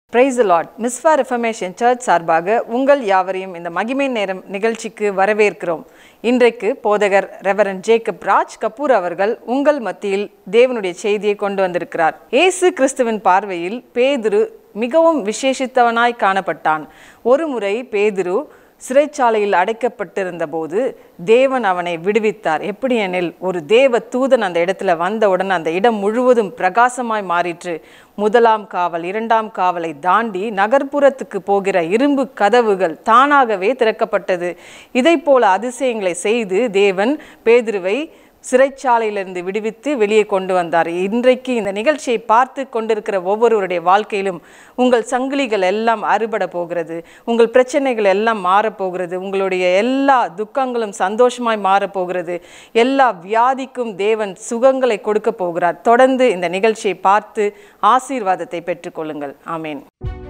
price lord Mizpah reformation church சார்பாக உங்கள் யாவரையும் இந்த மகிமை நேரம் நிகழ்ச்சிக்கு வரவேற்கிறோம் இன்றைக்கு போதகர் ரெவரன் ஜேக்கப் ராஜ் கபூர் அவர்கள் உங்கள் மத்தியில் தேவனுடைய செய்தியை கொண்டு வந்திருக்கிறார் இயேசு கிறிஸ்துவின் பார்வையில் பேதுரு மிகவும் விசேஷித்தவனாய் காணப்பட்டான் ஒருமுறை பேதுரு சிறைச்சாலையில் அடைக்கப்பட்டிருந்த போது தேவன் அவனை விடுவித்தார் எப்படி எனில் ஒரு தேவ தூதன் அந்த இடத்துல வந்தவுடன் அந்த இடம் முழுவதும் பிரகாசமாய் மாறிற்று முதலாம் காவல் இரண்டாம் காவலை தாண்டி நகர்ப்புறத்துக்கு போகிற இரும்பு கதவுகள் தானாகவே திறக்கப்பட்டது இதை போல அதிசயங்களை செய்து தேவன் பேதுருவை சிறைச்சாலையிலிருந்து விடுவித்து வெளியே கொண்டு வந்தார் இன்றைக்கு இந்த நிகழ்ச்சியை பார்த்து கொண்டிருக்கிற ஒவ்வொருவருடைய வாழ்க்கையிலும் உங்கள் சங்கிலிகள் எல்லாம் அறுபட போகிறது உங்கள் பிரச்சனைகள் எல்லாம் மாறப்போகிறது உங்களுடைய எல்லா துக்கங்களும் சந்தோஷமாய் மாறப்போகிறது எல்லா வியாதிக்கும் தேவன் சுகங்களை கொடுக்க போகிறார் தொடர்ந்து இந்த நிகழ்ச்சியை பார்த்து ஆசீர்வாதத்தை பெற்றுக்கொள்ளுங்கள் ஆமேன்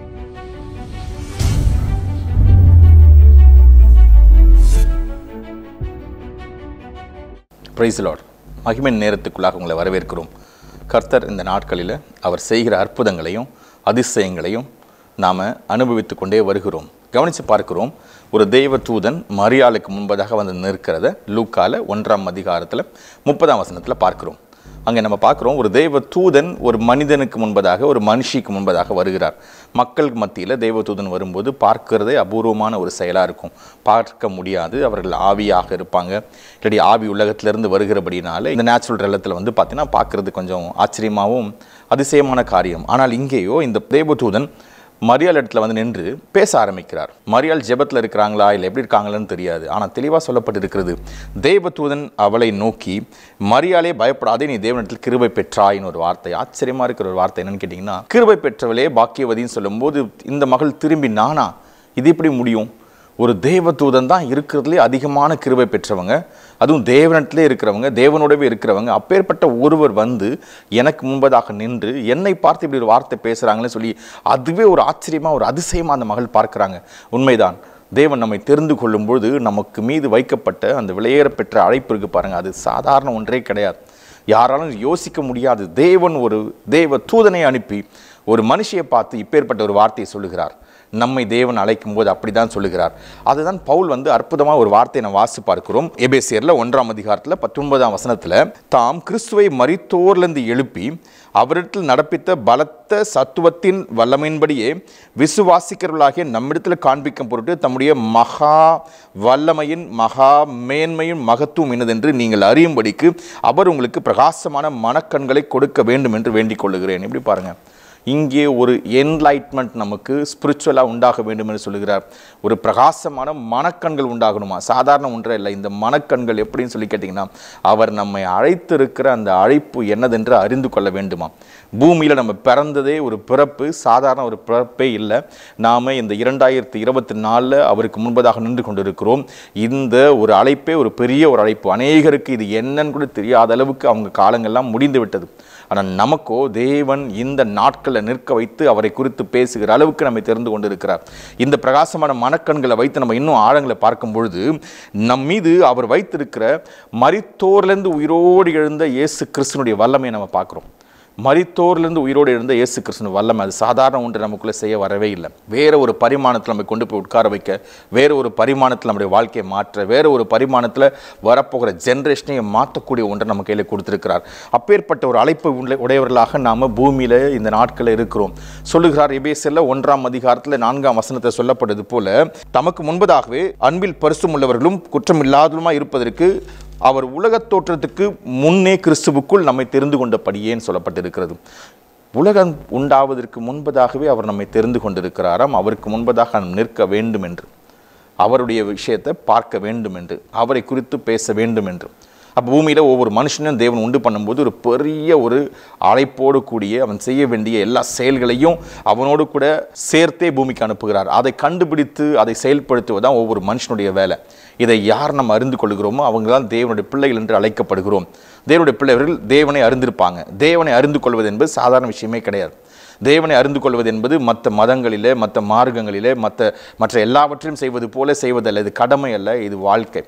பிரைஸ் லார்ட் மகிமையின் நேரத்துக்குள்ளாக உங்களை வரவேற்கிறோம் கர்த்தர் இந்த நாட்களில் அவர் செய்கிற அற்புதங்களையும் அதிசயங்களையும் நாம் அனுபவித்து கொண்டே வருகிறோம் கவனித்து பார்க்கிறோம் ஒரு தெய்வ தூதன் மரியாளுக்கு முன்பதாக வந்து நிற்கிறத லூக்கால ஒன்றாம் அதிகாரத்தில் முப்பதாம் வசனத்தில் பார்க்கிறோம் அங்கே நம்ம பார்க்குறோம் ஒரு தெய்வ தூதன் ஒரு மனிதனுக்கு முன்பதாக ஒரு மனுஷிக்கு முன்பதாக வருகிறார் மக்கள் மத்தியில் தெய்வ தூதன் வரும்போது பார்க்கிறதே அபூர்வமான ஒரு செயலாக இருக்கும் பார்க்க முடியாது அவர்கள் ஆவியாக இருப்பாங்க இல்லாட்டி ஆவி உலகத்திலிருந்து வருகிறபடினால இந்த நேச்சுரல் ரெலத்தில் வந்து பார்த்தீங்கன்னா பார்க்குறது கொஞ்சம் ஆச்சரியமாகவும் அதிசயமான காரியம் ஆனால் இங்கேயோ இந்த தேவதூதன் மரியாள் இடத்துல வந்து நின்று பேச ஆரம்பிக்கிறார் மரியாள் ஜெபத்தில் இருக்கிறாங்களா இல்லை எப்படி இருக்காங்களான்னு தெரியாது ஆனால் தெளிவாக சொல்லப்பட்டிருக்கிறது தேவதூதன் அவளை நோக்கி மரியாளே பயப்படாதே நீ தேவனிடத்தில் கிருபை பெற்றாயின்னு ஒரு வார்த்தை ஆச்சரியமாக இருக்கிற ஒரு வார்த்தை என்னன்னு கேட்டிங்கன்னா கிருபை பெற்றவளே பாக்கியவதின்னு சொல்லும்போது இந்த மகள் திரும்பி நானா இது எப்படி முடியும் ஒரு தேவதூதன் தான் இருக்கிறதுலே அதிகமான கிருபை பெற்றவங்க அதுவும் தேவனத்திலே இருக்கிறவங்க தேவனோடவே இருக்கிறவங்க அப்பேற்பட்ட ஒருவர் வந்து எனக்கு முன்பதாக நின்று என்னை பார்த்து இப்படி ஒரு வார்த்தை பேசுகிறாங்களே சொல்லி அதுவே ஒரு ஆச்சரியமாக ஒரு அதிசயமாக அந்த மகள் பார்க்குறாங்க உண்மைதான் தேவன் நம்மை தெரிந்து கொள்ளும்பொழுது நமக்கு மீது வைக்கப்பட்ட அந்த விலையேற பெற்ற அழைப்பு இருக்கு பாருங்கள் அது சாதாரண ஒன்றே கிடையாது யாராலும் யோசிக்க முடியாது தேவன் ஒரு தேவ தூதனை அனுப்பி ஒரு மனுஷியை பார்த்து இப்பேற்பட்ட ஒரு வார்த்தையை சொல்லுகிறார் நம்மை தேவன் அழைக்கும் போது அப்படிதான் சொல்லுகிறார் அதுதான் பவுல் வந்து அற்புதமாக ஒரு வார்த்தையை நான் வாசி பார்க்கிறோம் எபேசியரில் ஒன்றாம் அதிகாரத்தில் பத்தொன்பதாம் வசனத்தில் தாம் கிறிஸ்துவை மரித்தோர்லேருந்து எழுப்பி அவரிடத்தில் நடப்பித்த பலத்த சத்துவத்தின் வல்லமையின்படியே விசுவாசிக்கிறவர்களாகிய நம்மிடத்தில் காண்பிக்கும் பொருட்டு தம்முடைய மகா வல்லமையின் மகா மேன்மையின் மகத்துவம் என்னதென்று நீங்கள் அறியும்படிக்கு அவர் உங்களுக்கு பிரகாசமான மனக்கண்களை கொடுக்க வேண்டும் என்று வேண்டிக் கொள்ளுகிறேன் எப்படி பாருங்கள் இங்கே ஒரு என்லைட்மெண்ட் நமக்கு ஸ்பிரிச்சுவலாக உண்டாக வேண்டும் என்று சொல்லுகிறார் ஒரு பிரகாசமான மனக்கண்கள் உண்டாகணுமா சாதாரண ஒன்றே இல்லை இந்த மனக்கண்கள் எப்படின்னு சொல்லி கேட்டிங்கன்னா அவர் நம்மை அழைத்திருக்கிற அந்த அழைப்பு என்னதென்று அறிந்து கொள்ள வேண்டுமா பூமியில் நம்ம பிறந்ததே ஒரு பிறப்பு சாதாரண ஒரு பிறப்பே இல்லை நாம் இந்த இரண்டாயிரத்தி இருபத்தி நாலில் அவருக்கு முன்பதாக நின்று கொண்டிருக்கிறோம் இந்த ஒரு அழைப்பே ஒரு பெரிய ஒரு அழைப்பு அநேகருக்கு இது என்னன்னு கூட தெரியாத அளவுக்கு அவங்க காலங்கள்லாம் முடிந்து விட்டது ஆனால் நமக்கோ தேவன் இந்த நாட்களில் நிற்க வைத்து அவரை குறித்து பேசுகிற அளவுக்கு நம்மை தெரிந்து கொண்டிருக்கிறார் இந்த பிரகாசமான மனக்கண்களை வைத்து நம்ம இன்னும் ஆழங்களை பார்க்கும் பொழுது நம் மீது அவர் வைத்திருக்கிற மரித்தோர்லேருந்து உயிரோடு எழுந்த இயேசு கிறிஸ்தனுடைய வல்லமையை நம்ம பார்க்குறோம் மரித்தோர்லேருந்து உயிரோடு இருந்த இயேசு கிறிஸ்துவ வல்லமை அது சாதாரண ஒன்று நமக்குள்ளே செய்ய வரவே இல்லை வேற ஒரு பரிமாணத்தில் நம்ம கொண்டு போய் உட்கார வைக்க வேற ஒரு பரிமாணத்தில் நம்முடைய வாழ்க்கையை மாற்ற வேற ஒரு பரிமாணத்தில் வரப்போகிற ஜென்ரேஷனையும் மாற்றக்கூடிய ஒன்றை நம்ம கையில் கொடுத்திருக்கிறார் அப்பேற்பட்ட ஒரு அழைப்பு உள்ள- உடையவர்களாக நாம் பூமியில் இந்த நாட்களில் இருக்கிறோம் சொல்லுகிறார் எபேசில் ஒன்றாம் அதிகாரத்தில் நான்காம் வசனத்தை சொல்லப்பட்டது போல தமக்கு முன்பதாகவே அன்பில் பரிசும் உள்ளவர்களும் குற்றமில்லாதவருமாய் இருப்பதற்கு அவர் உலகத் தோற்றத்துக்கு முன்னே கிறிஸ்துவுக்குள் நம்மை தெரிந்து கொண்டபடியேன்னு சொல்லப்பட்டிருக்கிறது உலகம் உண்டாவதற்கு முன்பதாகவே அவர் நம்மை தெரிந்து கொண்டிருக்கிறாராம் அவருக்கு முன்பதாக நாம் நிற்க வேண்டும் என்று அவருடைய விஷயத்தை பார்க்க வேண்டும் என்று அவரை குறித்து பேச வேண்டும் என்று அப்போ பூமியில் ஒவ்வொரு மனுஷனும் தேவன் உண்டு பண்ணும்போது ஒரு பெரிய ஒரு அழைப்போடு கூடிய அவன் செய்ய வேண்டிய எல்லா செயல்களையும் அவனோடு கூட சேர்த்தே பூமிக்கு அனுப்புகிறார் அதை கண்டுபிடித்து அதை செயல்படுத்துவதுதான் ஒவ்வொரு மனுஷனுடைய வேலை இதை யார் நம்ம அறிந்து கொள்கிறோமோ அவங்க தான் தேவனுடைய பிள்ளைகள் என்று அழைக்கப்படுகிறோம் தேவனுடைய பிள்ளைகள் தேவனை அறிந்திருப்பாங்க தேவனை அறிந்து கொள்வது என்பது சாதாரண விஷயமே கிடையாது தேவனை அறிந்து கொள்வது என்பது மற்ற மதங்களிலே மற்ற மார்க்கங்களிலே மற்ற மற்ற எல்லாவற்றையும் செய்வது போல செய்வதல்ல இது கடமை அல்ல இது வாழ்க்கை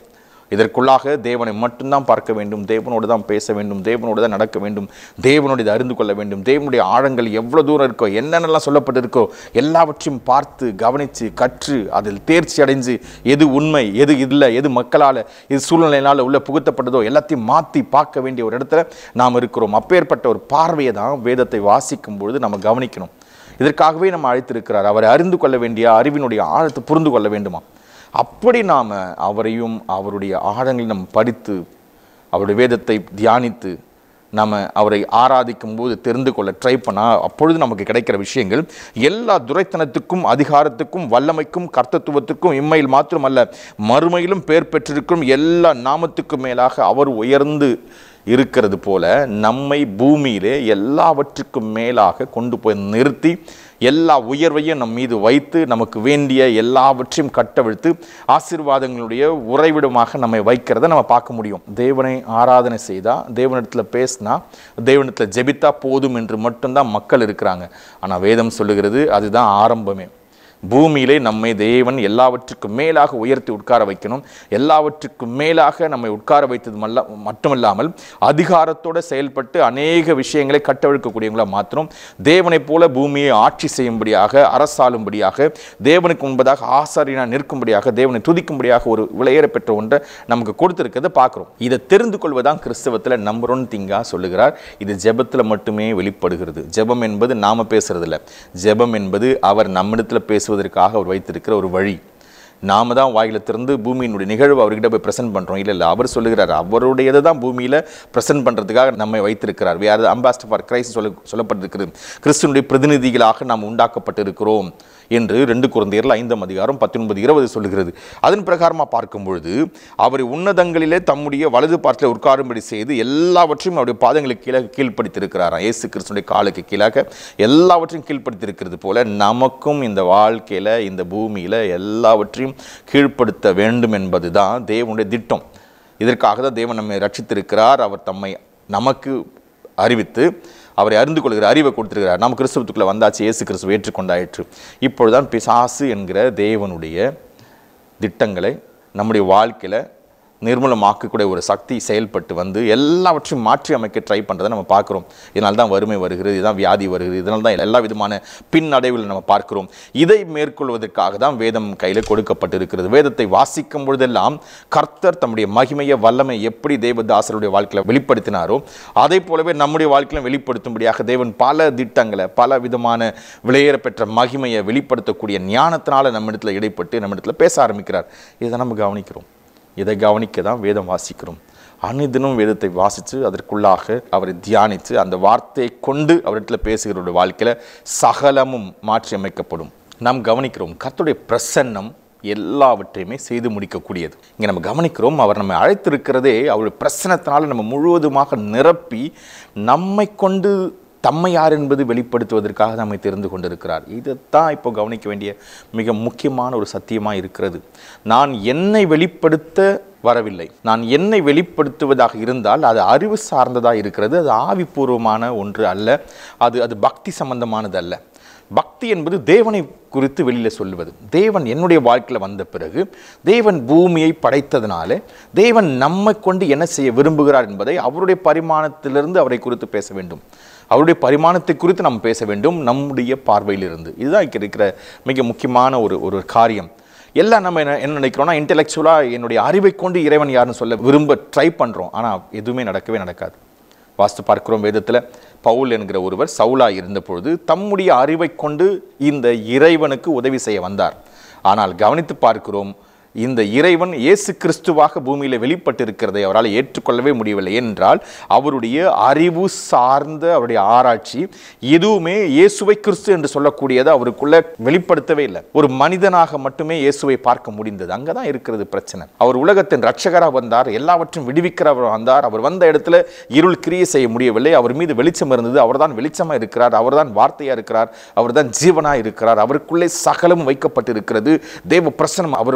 இதற்குள்ளாக தேவனை மட்டும்தான் பார்க்க வேண்டும் தேவனோடு தான் பேச வேண்டும் தேவனோடு தான் நடக்க வேண்டும் தேவனோடு இதை அறிந்து கொள்ள வேண்டும் தேவனுடைய ஆழங்கள் எவ்வளோ தூரம் இருக்கோ என்னென்னலாம் சொல்லப்பட்டிருக்கோ எல்லாவற்றையும் பார்த்து கவனித்து கற்று அதில் தேர்ச்சி அடைஞ்சு எது உண்மை எது இல்லை எது மக்களால் இது சூழ்நிலையினால் உள்ள புகுத்தப்பட்டதோ எல்லாத்தையும் மாற்றி பார்க்க வேண்டிய ஒரு இடத்துல நாம் இருக்கிறோம் அப்பேற்பட்ட ஒரு பார்வையை தான் வேதத்தை வாசிக்கும் பொழுது நம்ம கவனிக்கணும் இதற்காகவே நம்ம அழைத்திருக்கிறார் அவரை அறிந்து கொள்ள வேண்டிய அறிவினுடைய ஆழத்தை புரிந்து கொள்ள வேண்டுமா அப்படி நாம் அவரையும் அவருடைய ஆழங்களை நம்ம படித்து அவருடைய வேதத்தை தியானித்து நம்ம அவரை ஆராதிக்கும் போது தெரிந்து கொள்ள ட்ரை பண்ணால் அப்பொழுது நமக்கு கிடைக்கிற விஷயங்கள் எல்லா துரைத்தனத்துக்கும் அதிகாரத்துக்கும் வல்லமைக்கும் கர்த்தத்துவத்துக்கும் இம்மையில் மாத்திரமல்ல மறுமையிலும் பேர் பெற்றிருக்கும் எல்லா நாமத்துக்கும் மேலாக அவர் உயர்ந்து இருக்கிறது போல நம்மை பூமியிலே எல்லாவற்றுக்கும் மேலாக கொண்டு போய் நிறுத்தி எல்லா உயர்வையும் நம் மீது வைத்து நமக்கு வேண்டிய எல்லாவற்றையும் கட்டவிழ்த்து ஆசீர்வாதங்களுடைய உறைவிடமாக நம்மை வைக்கிறத நம்ம பார்க்க முடியும் தேவனை ஆராதனை செய்தா தேவனிடத்தில் பேசினா தேவனிடத்தில் ஜெபித்தா போதும் என்று மட்டும்தான் மக்கள் இருக்கிறாங்க ஆனால் வேதம் சொல்லுகிறது அதுதான் ஆரம்பமே பூமியிலே நம்மை தேவன் எல்லாவற்றுக்கும் மேலாக உயர்த்தி உட்கார வைக்கணும் எல்லாவற்றுக்கும் மேலாக நம்மை உட்கார வைத்தது மல்ல மட்டுமல்லாமல் அதிகாரத்தோடு செயல்பட்டு அநேக விஷயங்களை கட்டவிழ்க்கக்கூடியவங்களா மாத்திரம் தேவனைப் போல பூமியை ஆட்சி செய்யும்படியாக அரசாளும்படியாக தேவனுக்கு முன்பதாக ஆசாரியனா நிற்கும்படியாக தேவனை துதிக்கும்படியாக ஒரு விலையேற பெற்ற ஒன்றை நமக்கு கொடுத்திருக்கிறத பார்க்குறோம் இதை தெரிந்து கொள்வதான் கிறிஸ்தவத்தில் நம்பர் ஒன் திங்கா சொல்லுகிறார் இது ஜெபத்தில் மட்டுமே வெளிப்படுகிறது ஜெபம் என்பது நாம பேசுறது இல்ல ஜெபம் என்பது அவர் நம்மிடத்தில் பேசுவதற்காக அவர் வைத்திருக்கிற ஒரு வழி நாம தான் வாயில திறந்து பூமியினுடைய நிகழ்வு அவர்கிட்ட போய் ப்ரெசென்ட் பண்ணுறோம் இல்லை இல்லை அவர் சொல்லுகிறார் அவருடையதை தான் பூமியில் ப்ரெசென்ட் பண்ணுறதுக்காக நம்மை வைத்திருக்கிறார் we are ambassador for Christ சொல்ல சொல்லப்பட்டிருக்கிறது கிறிஸ்துனுடைய பிரதிநிதிகளாக நாம் உண்டாக்கப்பட்டிருக்கிறோம் என்று ரெண்டு குழந்தையர்கள் ஐந்தாம் அதிகாரம் பத்தொன்பது இருபது சொல்லுகிறது அதன் பிரகாரமாக பார்க்கும் பொழுது அவரை உன்னதங்களிலே தம்முடைய வலது பாட்டில் உட்காரும்படி செய்து எல்லாவற்றையும் அவருடைய பாதங்களுக்கு கீழே கீழ்ப்படுத்தியிருக்கிறாராம் இயேசு கிறிஸ்துடைய காலுக்கு கீழாக எல்லாவற்றையும் கீழ்ப்படுத்தியிருக்கிறது போல நமக்கும் இந்த வாழ்க்கையில் இந்த பூமியில் எல்லாவற்றையும் கீழ்ப்படுத்த வேண்டும் என்பது தான் தேவனுடைய திட்டம் இதற்காக தான் தேவன் நம்மை ரட்சித்திருக்கிறார் அவர் தம்மை நமக்கு அறிவித்து அவரை அறிந்து கொள்கிற அறிவை கொடுத்திருக்கிறார் நாம் கிறிஸ்துவத்துக்குள்ள வந்தாச்சு இயேசு கிறிஸ்துவ ஏற்றுக்கொண்டாயிற்று இப்பொழுதுதான் பிசாசு என்கிற தேவனுடைய திட்டங்களை நம்முடைய வாழ்க்கையில் நிர்மூலமாக்கக்கூடிய ஒரு சக்தி செயல்பட்டு வந்து எல்லாவற்றையும் மாற்றி அமைக்க ட்ரை பண்ணுறதை நம்ம பார்க்குறோம் இதனால தான் வறுமை வருகிறது இதுதான் வியாதி வருகிறது இதனால தான் எல்லா விதமான பின்னடைவில் நம்ம பார்க்கிறோம் இதை மேற்கொள்வதற்காக தான் வேதம் கையில் கொடுக்கப்பட்டிருக்கிறது வேதத்தை வாசிக்கும் பொழுதெல்லாம் கர்த்தர் தம்முடைய மகிமையை வல்லமை எப்படி தேவதாசருடைய வாழ்க்கையில் வெளிப்படுத்தினாரோ அதை போலவே நம்முடைய வாழ்க்கையிலும் வெளிப்படுத்தும்படியாக தேவன் பல திட்டங்களை பல விதமான விலையேற பெற்ற மகிமையை வெளிப்படுத்தக்கூடிய ஞானத்தினால நம்மிடத்தில் இடைப்பட்டு நம்மிடத்தில் பேச ஆரம்பிக்கிறார் இதை நம்ம கவனிக்கிறோம் இதை கவனிக்க தான் வேதம் வாசிக்கிறோம் அனுதினம் வேதத்தை வாசித்து அதற்குள்ளாக அவரை தியானித்து அந்த வார்த்தையை கொண்டு அவரிடத்தில் பேசுகிறவருடைய வாழ்க்கையில் சகலமும் மாற்றி அமைக்கப்படும் நாம் கவனிக்கிறோம் கர்த்தருடைய பிரசன்னம் எல்லாவற்றையுமே செய்து முடிக்கக்கூடியது இங்கே நம்ம கவனிக்கிறோம் அவர் நம்மை அழைத்திருக்கிறதே அவருடைய பிரசனத்தினால நம்ம முழுவதுமாக நிரப்பி நம்மை கொண்டு தம்மை யார் என்பது வெளிப்படுத்துவதற்காக நம்மை தெரிந்து கொண்டிருக்கிறார் இதைத்தான் இப்போ கவனிக்க வேண்டிய மிக முக்கியமான ஒரு சத்தியமாக இருக்கிறது நான் என்னை வெளிப்படுத்த வரவில்லை நான் என்னை வெளிப்படுத்துவதாக இருந்தால் அது அறிவு சார்ந்ததாக இருக்கிறது அது ஆவிபூர்வமான ஒன்று அல்ல அது அது பக்தி சம்பந்தமானது அல்ல பக்தி என்பது தேவனை குறித்து வெளியில் சொல்லுவது தேவன் என்னுடைய வாழ்க்கையில் வந்த பிறகு தேவன் பூமியை படைத்ததுனால தேவன் நம்மை கொண்டு என்ன செய்ய விரும்புகிறார் என்பதை அவருடைய பரிமாணத்திலிருந்து அவரை குறித்து பேச வேண்டும் அவருடைய பரிமாணத்தை குறித்து நாம் பேச வேண்டும் நம்முடைய பார்வையிலிருந்து இதுதான் இங்க இருக்கிற மிக முக்கியமான ஒரு ஒரு காரியம் எல்லாம் நம்ம என்ன என்ன நினைக்கிறோம்னா இன்டெலெக்சுவலாக என்னுடைய அறிவை கொண்டு இறைவன் யாருன்னு சொல்ல விரும்ப ட்ரை பண்ணுறோம் ஆனால் எதுவுமே நடக்கவே நடக்காது வாஸ்து பார்க்கிறோம் வேதத்தில் பவுல் என்கிற ஒருவர் சவுலா இருந்த பொழுது தம்முடைய அறிவை கொண்டு இந்த இறைவனுக்கு உதவி செய்ய வந்தார் ஆனால் கவனித்து பார்க்கிறோம் இந்த இறைவன் இயேசு கிறிஸ்துவாக பூமியில் வெளிப்பட்டிருக்கிறதை அவரால் ஏற்றுக்கொள்ளவே முடியவில்லை என்றால் அவருடைய அறிவு சார்ந்த அவருடைய ஆராய்ச்சி எதுவுமே இயேசுவை கிறிஸ்து என்று சொல்லக்கூடியதை அவருக்குள்ள வெளிப்படுத்தவே இல்லை ஒரு மனிதனாக மட்டுமே இயேசுவை பார்க்க முடிந்தது அங்கே தான் இருக்கிறது பிரச்சனை அவர் உலகத்தின் ரட்சகராக வந்தார் எல்லாவற்றையும் விடுவிக்கிறவர் வந்தார் அவர் வந்த இடத்துல இருள் கிரியை செய்ய முடியவில்லை அவர் மீது வெளிச்சம் இருந்தது அவர்தான் வெளிச்சமாக இருக்கிறார் அவர்தான் வார்த்தையாக இருக்கிறார் அவர்தான் ஜீவனாக இருக்கிறார் அவருக்குள்ளே சகலம் வைக்கப்பட்டிருக்கிறது தேவ பிரசனம் அவருடையதாக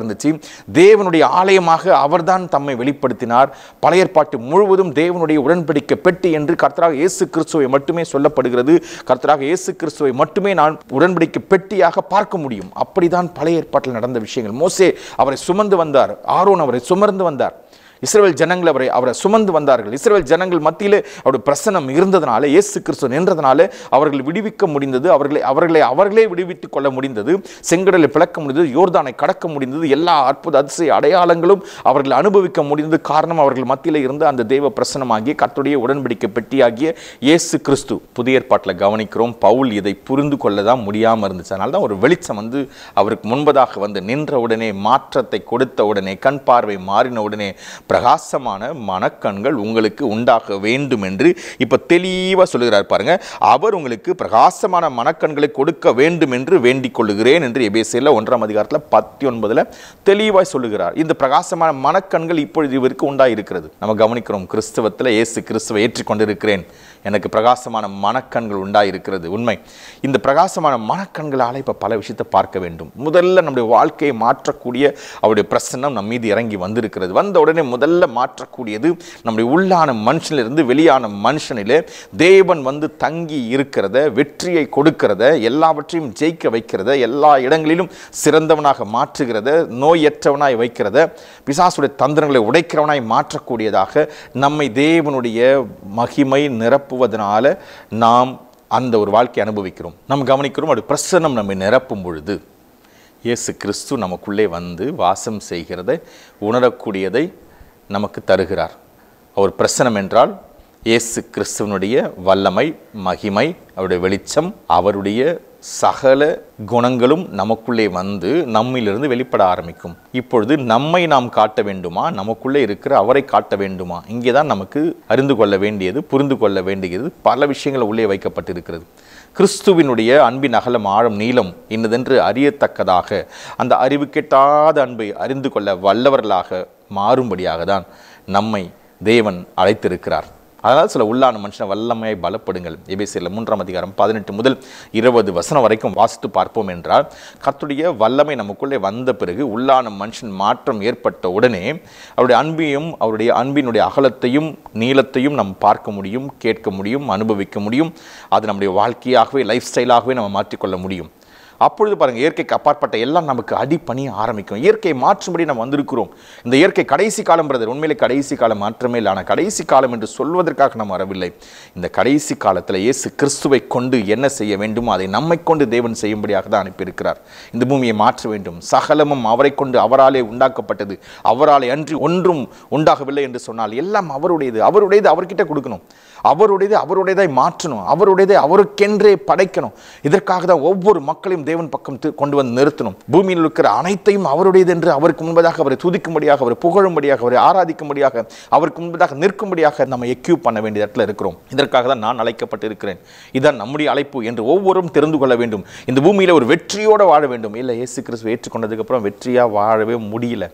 இருந்துச்சு தேவனுடைய ஆலயமாக அவர்தான் தம்மை வெளிப்படுத்தினார் பழைய ஏற்பாட்டு முழுவதும் தேவனுடைய உடன்படிக்கை பெட்டி என்று கர்த்தராக இயேசு கிறிஸ்துவை மட்டுமே சொல்லப்படுகிறது கர்த்தராக இயேசு கிறிஸ்துவை மட்டுமே நான் உடன்படிக்கை பெட்டியாக பார்க்க முடியும் அப்படிதான் பழைய ஏற்பாட்டில் நடந்த விஷயங்கள் மோசே அவரை சுமந்து வந்தார் ஆரோன் அவரை சுமர்ந்து வந்தார் இஸ்ரவேல் ஜனங்கள் அவரை அவரை சுமந்து வந்தார்கள் இஸ்ரவேல் ஜனங்கள் மத்தியிலே அவருடைய பிரசனம் இருந்ததனால இயேசு கிறிஸ்து நின்றதனால அவர்கள் விடுவிக்க முடிந்தது அவர்களை அவர்களை அவர்களே விடுவித்துக் கொள்ள முடிந்தது செங்கடலை பிளக்க முடிந்தது யோர்தானை கடக்க முடிந்தது எல்லா அற்புத அதிசய அடையாளங்களும் அவர்கள் அனுபவிக்க முடிந்தது காரணம் அவர்கள் மத்தியிலே இருந்த அந்த தெய்வ பிரசனமாகிய கர்த்தருடைய உடன்படிக்கை பெட்டியாகிய இயேசு கிறிஸ்து புதிய ஏற்பாட்டில் கவனிக்கிறோம் பவுல் இதை புரிந்து கொள்ள தான் முடியாமல் இருந்துச்சு அதனால தான் ஒரு வெளிச்சம் வந்து அவருக்கு முன்பதாக வந்து நின்ற உடனே மாற்றத்தை கொடுத்த உடனே கண் பார்வை மாறின உடனே பிரகாசமான மனக்கண்கள் உங்களுக்கு உண்டாக வேண்டும் என்று இப்போ தெளிவாக சொல்லுகிறார் பாருங்க அவர் உங்களுக்கு பிரகாசமான மனக்கண்களை கொடுக்க வேண்டும் என்று வேண்டிக் கொள்ளுகிறேன் என்று எபேசியில் ஒன்றாம் அதிகாரத்தில் பத்தி ஒன்பதில் தெளிவாய் சொல்லுகிறார் இந்த பிரகாசமான மனக்கண்கள் இப்பொழுது இவருக்கு உண்டாயிருக்கிறது நம்ம கவனிக்கிறோம் கிறிஸ்தவத்தில் இயேசு கிறிஸ்துவை ஏற்றுக்கொண்டிருக்கிறேன் எனக்கு பிரகாசமான மனக்கண்கள் உண்டாயிருக்கிறது உண்மை இந்த பிரகாசமான மனக்கண்களால் இப்போ பல விஷயத்தை பார்க்க வேண்டும் முதல்ல நம்முடைய வாழ்க்கையை மாற்றக்கூடிய அவருடைய பிரசன்னம் நம் மீது இறங்கி வந்திருக்கிறது வந்த உடனே முதல்ல மாற்றக்கூடியது நம்முடைய உள்ளான மனுஷனிலிருந்து வெளியான மனுஷனிலே தேவன் வந்து தங்கி இருக்கிறத வெற்றியை கொடுக்கிறத எல்லாவற்றையும் ஜெயிக்க வைக்கிறத எல்லா இடங்களிலும் சிறந்தவனாக மாற்றுகிறத நோயற்றவனாய் வைக்கிறத பிசாசுடைய தந்திரங்களை உடைக்கிறவனாய் மாற்றக்கூடியதாக நம்மை தேவனுடைய மகிமை நிரப்புவதனால நாம் அந்த ஒரு வாழ்க்கை அனுபவிக்கிறோம் நம்ம கவனிக்கிறோம் அது பிரசன்னம் நம்மை நிரப்பும் பொழுது இயேசு கிறிஸ்து நமக்குள்ளே வந்து வாசம் செய்கிறதை உணரக்கூடியதை நமக்கு தருகிறார் அவர் பிரசனம் என்றால் இயேசு கிறிஸ்துவனுடைய வல்லமை மகிமை அவருடைய வெளிச்சம் அவருடைய சகல குணங்களும் நமக்குள்ளே வந்து நம்மிலிருந்து வெளிப்பட ஆரம்பிக்கும் இப்பொழுது நம்மை நாம் காட்ட வேண்டுமா நமக்குள்ளே இருக்கிற அவரை காட்ட வேண்டுமா இங்கே தான் நமக்கு அறிந்து கொள்ள வேண்டியது புரிந்து கொள்ள வேண்டியது பல விஷயங்கள் உள்ளே வைக்கப்பட்டிருக்கிறது கிறிஸ்துவினுடைய அன்பின் அகலம் ஆழம் நீளம் இன்னதென்று அறியத்தக்கதாக அந்த அறிவு கெட்டாத அன்பை அறிந்து கொள்ள வல்லவர்களாக மாறும்படியாக தான் நம்மை தேவன் அழைத்திருக்கிறார் அதனால் சில உள்ளான மனுஷனை வல்லமையை பலப்படுங்கள் எபேசியில் மூன்றாம் அதிகாரம் பதினெட்டு முதல் இருபது வசனம் வரைக்கும் வாசித்து பார்ப்போம் என்றால் கர்த்தருடைய வல்லமை நமக்குள்ளே வந்த பிறகு உள்ளான மனுஷன் மாற்றம் ஏற்பட்ட உடனே அவருடைய அன்பையும் அவருடைய அன்பினுடைய அகலத்தையும் நீளத்தையும் நாம் பார்க்க முடியும் கேட்க முடியும் அனுபவிக்க முடியும் அது நம்முடைய வாழ்க்கையாகவே லைஃப் ஸ்டைலாகவே நம்ம மாற்றிக்கொள்ள முடியும் அப்பொழுது பாருங்க இயற்கைக்கு அப்பாற்பட்ட எல்லாம் நமக்கு அடிப்பணிய ஆரம்பிக்கும் இயற்கையை மாற்றும்படி நம்ம வந்திருக்கிறோம் இந்த இயற்கை கடைசி காலம் பிரதர் உண்மையிலே கடைசி காலம் மாற்றமே இல்லை ஆனால் கடைசி காலம் என்று சொல்வதற்காக நாம் வரவில்லை இந்த கடைசி காலத்தில் இயேசு கிறிஸ்துவை கொண்டு என்ன செய்ய வேண்டுமோ அதை நம்மை கொண்டு தேவன் செய்யும்படியாக தான் அனுப்பியிருக்கிறார் இந்த பூமியை மாற்ற வேண்டும் சகலமும் அவரை கொண்டு அவராலே உண்டாக்கப்பட்டது அவராலே அன்றி ஒன்றும் உண்டாகவில்லை என்று சொன்னால் எல்லாம் அவருடையது அவருடையது அவர்கிட்ட கொடுக்கணும் அவருடையது அவருடையதை மாற்றணும் அவருடையதை அவருக்கென்றே படைக்கணும் இதற்காக தான் ஒவ்வொரு மக்களையும் தேவன் பக்கம் தி- கொண்டு வந்து நிறுத்தணும் பூமியில் இருக்கிற அனைத்தையும் அவருடையது என்று அவருக்கு முன்பதாக அவரை துதிக்கும்படியாக அவரை புகழும்படியாக அவரை ஆராதிக்கும்படியாக அவருக்கு முன்பதாக நிற்கும்படியாக நம்ம எக்யூப் பண்ண வேண்டிய இடத்துல இருக்கிறோம் இதற்காக தான் நான் அழைக்கப்பட்டிருக்கிறேன் இதான் நம்முடைய அழைப்பு என்று ஒவ்வொருவரும் தெரிந்து கொள்ள வேண்டும் இந்த பூமியில ஒரு வெற்றியோடு வாழ வேண்டும் இல்லை இயேசு கிறிஸ்துவை ஏற்றுக்கொண்டதுக்கு அப்புறம் வெற்றியா வாழவே முடியல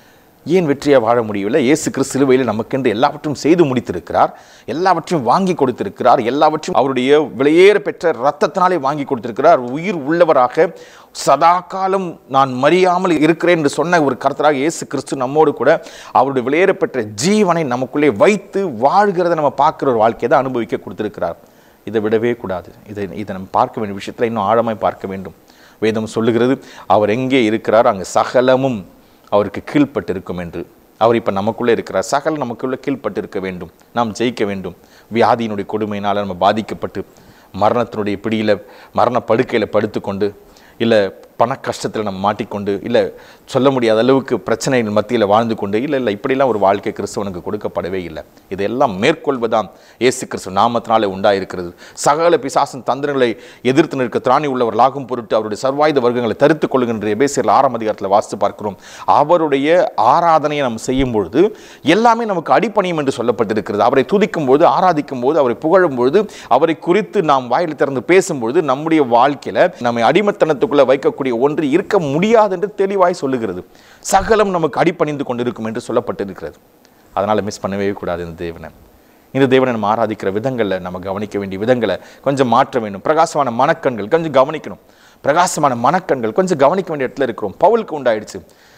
ஏன் வெற்றியாக வாழ முடியவில்லை இயேசு கிறிஸ்து சிலுவையில் நமக்கென்று எல்லாவற்றையும் செய்து முடித்திருக்கிறார் எல்லாவற்றையும் வாங்கி கொடுத்திருக்கிறார் எல்லாவற்றையும் அவருடைய விலையேற பெற்ற ரத்தத்தினாலே வாங்கி கொடுத்திருக்கிறார் உயிர் உள்ளவராக சதா காலம் நான் மறியாமல் இருக்கிறேன் என்று சொன்ன ஒரு கர்த்தராக இயேசு கிறிஸ்து நம்மோடு கூட அவருடைய விலையேற பெற்ற ஜீவனை நமக்குள்ளே வைத்து வாழ்கிறத நம்ம பார்க்குற ஒரு வாழ்க்கையை தான் அனுபவிக்க கொடுத்திருக்கிறார் இதை விடவே கூடாது இதை இதை நம்ம பார்க்க வேண்டிய விஷயத்தில் இன்னும் ஆழமாய் பார்க்க வேண்டும் வேதம் சொல்லுகிறது அவர் எங்கே இருக்கிறார் அங்கே சகலமும் அவருக்கு கீழ்ப்பட்டிருக்கும் என்று அவர் இப்போ நமக்குள்ளே இருக்கிறார் சகல நமக்குள்ளே கீழ்ப்பட்டு இருக்க வேண்டும் நாம் ஜெயிக்க வேண்டும் வியாதியினுடைய கொடுமையினால் நம்ம பாதிக்கப்பட்டு மரணத்தினுடைய பிடியில் மரண படுக்கையில் படுத்துக்கொண்டு இல்லை பண கஷ்டத்தில் நம்ம மாட்டிக்கொண்டு இல்லை சொல்ல முடியாத அளவுக்கு பிரச்சனைகள் மத்தியில் வாழ்ந்து கொண்டு இல்லை இல்லை இப்படிலாம் ஒரு வாழ்க்கை கிறிஸ்தவனுக்கு கொடுக்கப்படவே இல்லை இதெல்லாம் மேற்கொள்வதாம் இயேசு கிறிஸ்து நாமத்தினாலே உண்டாயிருக்கிறது சகல பிசாசன் தந்திரங்களை எதிர்த்து நிற்க திராணி உள்ளவர்களாகும் பொருட்டு அவருடைய சர்வாயுத வர்க்கங்களை தரித்துக் கொள்ளுகின்ற எபேசியர் ஆறாம் அதிகாரத்தில் வாசித்து பார்க்கிறோம் அவருடைய ஆராதனையை நம்ம செய்யும் பொழுது எல்லாமே நமக்கு அடிப்பணியும் என்று சொல்லப்பட்டிருக்கிறது அவரை துதிக்கும் போது ஆராதிக்கும் போது அவரை புகழும் பொழுது அவரை குறித்து நாம் வாயில் திறந்து பேசும்பொழுது நம்முடைய வாழ்க்கையில நம்மை அடிமத்தனத்துக்குள்ள வைக்கக்கூடிய ஒன்று இருக்க முடியாது என்று தெளிவாய் சொல்லுகிறது சகலம் நமக்கு அடிப்பணிந்து கொண்டிருக்கும் என்று சொல்லப்பட்டிருக்கிறது அதனால மிஸ் பண்ணவே கூடாது இந்த தேவனை இந்த தேவனை நம்ம ஆராதிக்கிற விதங்களில் நம்ம கவனிக்க வேண்டிய விதங்களை கொஞ்சம் மாற்ற வேண்டும் பிரகாசமான மனக்கண்கள் கொஞ்சம் கவனிக்கணும் பிரகாசமான மனக்கண்கள் கொஞ்சம் கவனிக்க வேண்டிய இடத்துல இருக்கிறோம் பவுலுக்கு உண்டாயிடுச்சு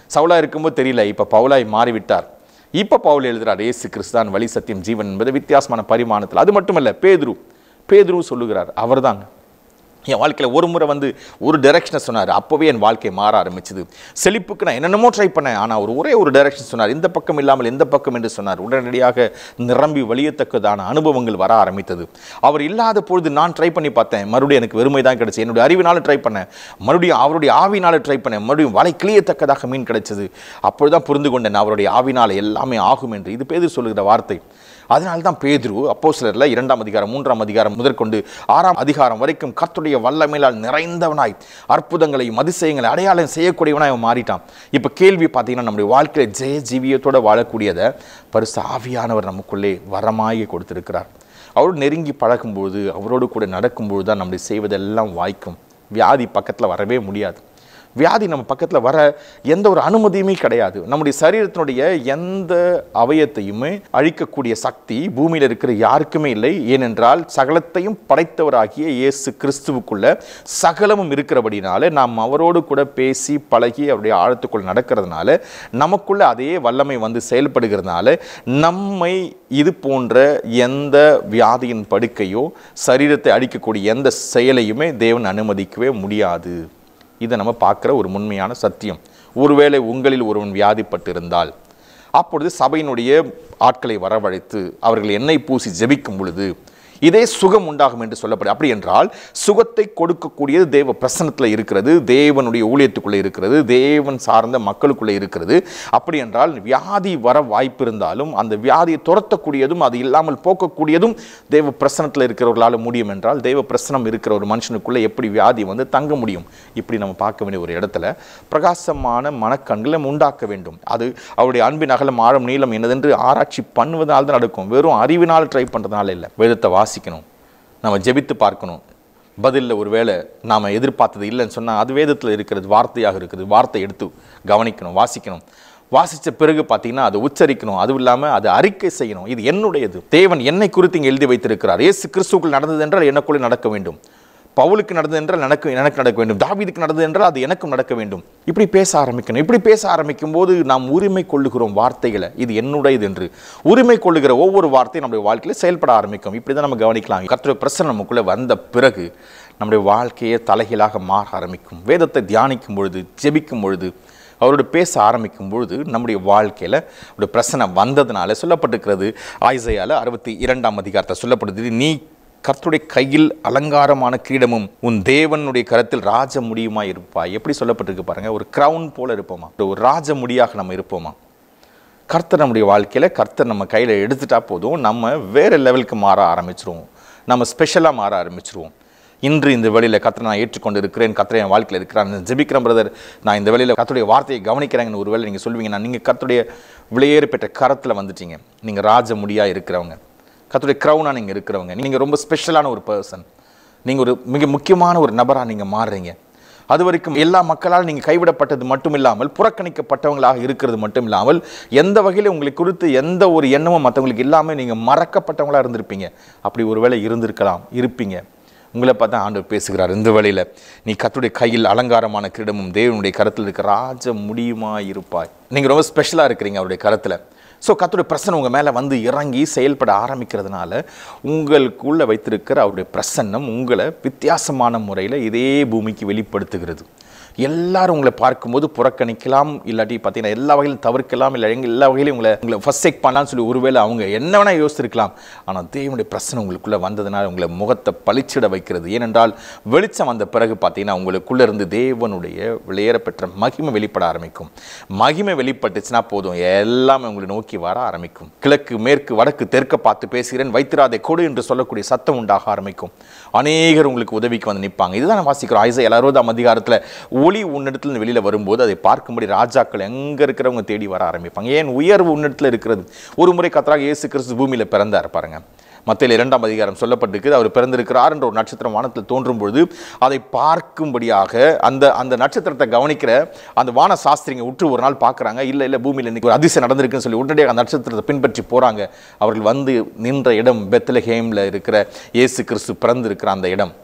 சவுலா இருக்கும்போது தெரியல இப்போ பவுலாய் மாறிவிட்டார் இப்போ பவுல் எழுதுறார் இயேசு கிறிஸ்தான் வழி சத்தியம் ஜீவன் என்பது வித்தியாசமான பரிமாணத்தில் அது மட்டுமல்ல பேதுரு பேதுரு சொல்லுகிறார் அவர்தாங்க என் வாழ்க்கையில் ஒரு முறை வந்து ஒரு டைரக்ஷனை சொன்னார் அப்போவே என் வாழ்க்கை மாற ஆரம்பிச்சது செழிப்புக்கு நான் என்னென்னமோ ட்ரை பண்ணேன் ஆனால் ஒரு ஒரே ஒரு டைரக்ஷன் சொன்னார் இந்த பக்கம் இல்லாமல் எந்த பக்கம் என்று சொன்னார் உடனடியாக நிரம்பி வழியத்தக்கதான அனுபவங்கள் வர ஆரம்பித்தது அவர் இல்லாத பொழுது நான் ட்ரை பண்ணி பார்த்தேன் மறுபடியும் எனக்கு வெறுமை தான் கிடைச்சது என்னுடைய அறிவினாலும் ட்ரை பண்ணேன் மறுபடியும் அவருடைய ஆவினாலும் ட்ரை பண்ணேன் மறுபடியும் வலை கிளியத்தக்கதாக மீன் கிடைச்சது அப்பொழுதுதான் புரிந்து கொண்டேன் அவருடைய ஆவினால் எல்லாமே ஆகும் என்று இது பேர் சொல்லுகிற வார்த்தை அதனால தான் பேதுரு அப்போ சிலரில் இரண்டாம் அதிகாரம் மூன்றாம் அதிகாரம் முதற்கொண்டு ஆறாம் அதிகாரம் வரைக்கும் கர்த்தருடைய வல்லமையிலால் நிறைந்தவனாய் அற்புதங்களையும் அதிசயங்களை அடையாளம் செய்யக்கூடியவனாய் அவன் மாறிட்டான் இப்போ கேள்வி பார்த்தீங்கன்னா நம்முடைய வாழ்க்கையில் ஜெய ஜீவியத்தோட வாழக்கூடியதை பரிசு ஆவியானவர் நமக்குள்ளே வரமாகி கொடுத்திருக்கிறார் அவரோடு நெருங்கி பழகும்போது அவரோடு கூட நடக்கும்போது தான் நம்முடைய செய்வதெல்லாம் வாய்க்கும் வியாதி பக்கத்தில் வரவே முடியாது வியாதி நம்ம பக்கத்தில் வர எந்த ஒரு அனுமதியுமே கிடையாது நம்முடைய சரீரத்தினுடைய எந்த அவயத்தையுமே அழிக்கக்கூடிய சக்தி பூமியில் இருக்கிற யாருக்குமே இல்லை ஏனென்றால் சகலத்தையும் படைத்தவராகிய இயேசு கிறிஸ்துவுக்குள்ள சகலமும் இருக்கிறபடினால நாம் அவரோடு கூட பேசி பழகி அவருடைய ஆழத்துக்குள் நடக்கிறதுனால நமக்குள்ள அதே வல்லமை வந்து செயல்படுகிறதுனால நம்மை இது போன்ற எந்த வியாதியின் படுக்கையோ சரீரத்தை அழிக்கக்கூடிய எந்த செயலையுமே தேவன் அனுமதிக்கவே முடியாது இதை நம்ம பார்க்குற ஒரு உண்மையான சத்தியம் ஒருவேளை உங்களில் ஒருவன் வியாதிப்பட்டிருந்தால் அப்பொழுது சபையினுடைய ஆட்களை வரவழைத்து அவர்கள் எண்ணெய் பூசி ஜெபிக்கும் பொழுது இதே சுகம் உண்டாகும் என்று சொல்லப்படும் அப்படி என்றால் சுகத்தை கொடுக்கக்கூடியது தேவ பிரசனத்தில் இருக்கிறது தேவனுடைய ஊழியத்துக்குள்ளே இருக்கிறது தேவன் சார்ந்த மக்களுக்குள்ளே இருக்கிறது அப்படி என்றால் வியாதி வர வாய்ப்பு இருந்தாலும் அந்த வியாதியை துரத்தக்கூடியதும் அது இல்லாமல் போக்கக்கூடியதும் தேவ பிரசனத்தில் இருக்கிறவர்களால் முடியும் என்றால் தேவ பிரசனம் இருக்கிற ஒரு மனுஷனுக்குள்ளே எப்படி வியாதி வந்து தங்க முடியும் இப்படி நம்ம பார்க்க வேண்டிய ஒரு இடத்துல பிரகாசமான மனக்கண்களை நம்ம உண்டாக்க வேண்டும் அது அவருடைய அன்பின் அகலம் ஆழம் நீளம் என்னதென்று ஆராய்ச்சி பண்ணுவதால் தான் நடக்கும் வெறும் அறிவினால் ட்ரை பண்ணுறதுனால இல்லை வேதத்தை வாசிக்கணும் நம்ம ஜெபித்து பார்க்கணும் பதிலில் ஒருவேளை நாம் எதிர்பார்த்தது இல்லைன்னு சொன்னால் அது வேதத்தில் இருக்கிறது வார்த்தையாக இருக்குது வார்த்தை எடுத்து கவனிக்கணும் வாசிக்கணும் வாசித்த பிறகு பார்த்தீங்கன்னா அதை உச்சரிக்கணும் அதுவும் இல்லாமல் அதை அறிக்கை செய்யணும் இது என்னுடையது தேவன் என்னை குறித்து இங்கே எழுதி வைத்திருக்கிறார் இயேசு கிறிஸ்துக்குள் நடந்தது என்றால் எனக்குள்ளே நடக்க வேண்டும் பவுலுக்கு நடந்தது என்றால் எனக்கு எனக்கு நடக்க வேண்டும் தாவீதுக்கு நடந்தது என்றால் அது எனக்கும் நடக்க வேண்டும் இப்படி பேச ஆரம்பிக்கணும் இப்படி பேச ஆரம்பிக்கும் போது நாம் உரிமை கொள்ளுகிறோம் வார்த்தைகளை இது என்னுடையது என்று உரிமை கொள்ளுகிற ஒவ்வொரு வார்த்தையும் நம்முடைய வாழ்க்கையில் செயல்பட ஆரம்பிக்கும் இப்படி தான் நம்ம கவனிக்கலாம் கர்த்தருடைய பிரச்சனை நமக்குள்ளே வந்த பிறகு நம்முடைய வாழ்க்கையே தலைகீழாக மாற ஆரம்பிக்கும் வேதத்தை தியானிக்கும் பொழுது ஜெபிக்கும் பொழுது அவரோடு பேச ஆரம்பிக்கும் பொழுது நம்முடைய வாழ்க்கையில் ஒரு பிரச்சனை வந்ததுனால சொல்லப்பட்டிருக்கிறது ஆய்சையால் அறுபத்தி இரண்டாம் அதிகாரத்தை சொல்லப்படுது நீ கர்த்தருடைய கையில் அலங்காரமான கிரீடமும் உன் தேவனுடைய கரத்தில் ராஜ முடியுமா இருப்பாய் எப்படி சொல்லப்பட்டிருக்கு பாருங்க ஒரு கிரவுன் போல இருப்போமா ஒரு ராஜ முடியாக நம்ம இருப்போமா கர்த்தர் நம்முடைய வாழ்க்கையில் கர்த்தர் நம்ம கையில் எடுத்துட்டா போதும் நம்ம வேறு லெவலுக்கு மாற ஆரம்பிச்சிருவோம் நம்ம ஸ்பெஷலாக மாற ஆரம்பிச்சிருவோம் இன்று இந்த வேளையில் கர்த்தரை நான் ஏற்றுக்கொண்டு இருக்கிறேன் கர்த்தரை என் வாழ்க்கையில் இருக்கிறான் ஜெபிக்கிறேன் பிரதர் நான் இந்த வேளையில் கர்த்தருடைய வார்த்தையை கவனிக்கிறேங்கன்னு ஒரு வேளை நீங்கள் சொல்லுவீங்க நான் நீங்கள் கர்த்தருடைய விலையேறு பெற்ற கரத்தில் வந்துட்டீங்க நீங்கள் ராஜ முடியாக இருக்கிறவங்க கர்த்தருடைய க்ரௌனாக நீங்கள் இருக்கிறவங்க நீங்கள் ரொம்ப ஸ்பெஷலான ஒரு பர்சன் நீங்கள் ஒரு மிக முக்கியமான ஒரு நபராக நீங்கள் மாறுறீங்க அது வரைக்கும் எல்லா மக்களால் நீங்கள் கைவிடப்பட்டது மட்டும் இல்லாமல் புறக்கணிக்கப்பட்டவங்களாக இருக்கிறது மட்டும் இல்லாமல் எந்த வகையில் உங்களை குறித்து எந்த ஒரு எண்ணமும் மற்றவங்களுக்கு இல்லாமல் நீங்கள் மறக்கப்பட்டவங்களாக இருந்திருப்பீங்க அப்படி ஒருவேளை இருந்திருக்கலாம் இருப்பீங்க உங்களை பார்த்தா ஆண்டவர் பேசுகிறார் இந்த வேளையில் நீ கத்துடைய கையில் அலங்காரமான கிரீடமும் தேவனுடைய கரத்தில் இருக்க ராஜ முடியுமா இருப்பாய் நீங்கள் ரொம்ப ஸ்பெஷலாக இருக்கிறீங்க அவருடைய கரத்தில் ஸோ கத்துடைய பிரசன்னம் உங்கள் மேலே வந்து இறங்கி செயல்பட ஆரம்பிக்கிறதுனால உங்களுக்குள்ளே வைத்திருக்கிற அவருடைய பிரசன்னம் உங்களை வித்தியாசமான முறையில் இதே பூமிக்கு வெளிப்படுத்துகிறது எல்லாரும் உங்களை பார்க்கும்போது புறக்கணிக்கலாம் இல்லாட்டி பார்த்தீங்கன்னா எல்லா வகையிலும் தவிர்க்கலாம் இல்லை எங்க எல்லா வகையிலும் உங்களை உங்களை ஃபர்ஸ்ட் செக் பண்ணலாம்னு சொல்லி ஒருவேளை அவங்க என்ன வேணால் யோசிச்சிருக்கலாம் ஆனால் தேவனுடைய பிரச்சனை உங்களுக்குள்ளே வந்ததுனால உங்களை முகத்தை பளிச்சிட வைக்கிறது ஏனென்றால் வெளிச்சம் வந்த பிறகு பார்த்தீங்கன்னா உங்களுக்குள்ளே இருந்து தேவனுடைய விளையேற பெற்ற மகிமை வெளிப்பட ஆரம்பிக்கும் மகிமை வெளிப்பட்டுச்சுன்னா போதும் எல்லாமே உங்களை நோக்கி வர ஆரம்பிக்கும் கிழக்கு மேற்கு வடக்கு தெற்க பார்த்து பேசுகிறேன் வைத்திராதை கொடு என்று சொல்லக்கூடிய சத்தம் உண்டாக ஆரம்பிக்கும் அநேகர் உங்களுக்கு உதவிக்கு வந்து நிற்பாங்க இதுதான் நான் வாசிக்கிறோம் ஐசை அறுபதாம் அதிகாரத்தில் ஒளி உன்னிடத்துல வெளியில் வரும்போது அதை பார்க்கும்படி ராஜாக்கள் எங்கே இருக்கிறவங்க தேடி வர ஆரம்பிப்பாங்க ஏன் உயர்வு உன்னிடத்தில் இருக்கிறது ஒரு முறை கத்தராக இயேசு கிறிஸ்து பூமியில் பிறந்தார் பாருங்க மத்தியில் இரண்டாம் அதிகாரம் சொல்லப்பட்டிருக்கு அவர் பிறந்திருக்கிறார் என்ற ஒரு நட்சத்திரம் வானத்தில் தோன்றும் பொழுது அதை பார்க்கும்படியாக அந்த அந்த நட்சத்திரத்தை கவனிக்கிற அந்த வான சாஸ்திரிங்க உற்று ஒரு நாள் பார்க்குறாங்க இல்லை இல்லை பூமியில் இன்னைக்கு ஒரு அதிசயம் நடந்திருக்குன்னு சொல்லி உடனடியாக அந்த நட்சத்திரத்தை பின்பற்றி போகிறாங்க அவர்கள் வந்து நின்ற இடம் பெத்லஹேமில் இருக்கிற இயேசு கிறிஸ்து பிறந்திருக்கிற அந்த இடம்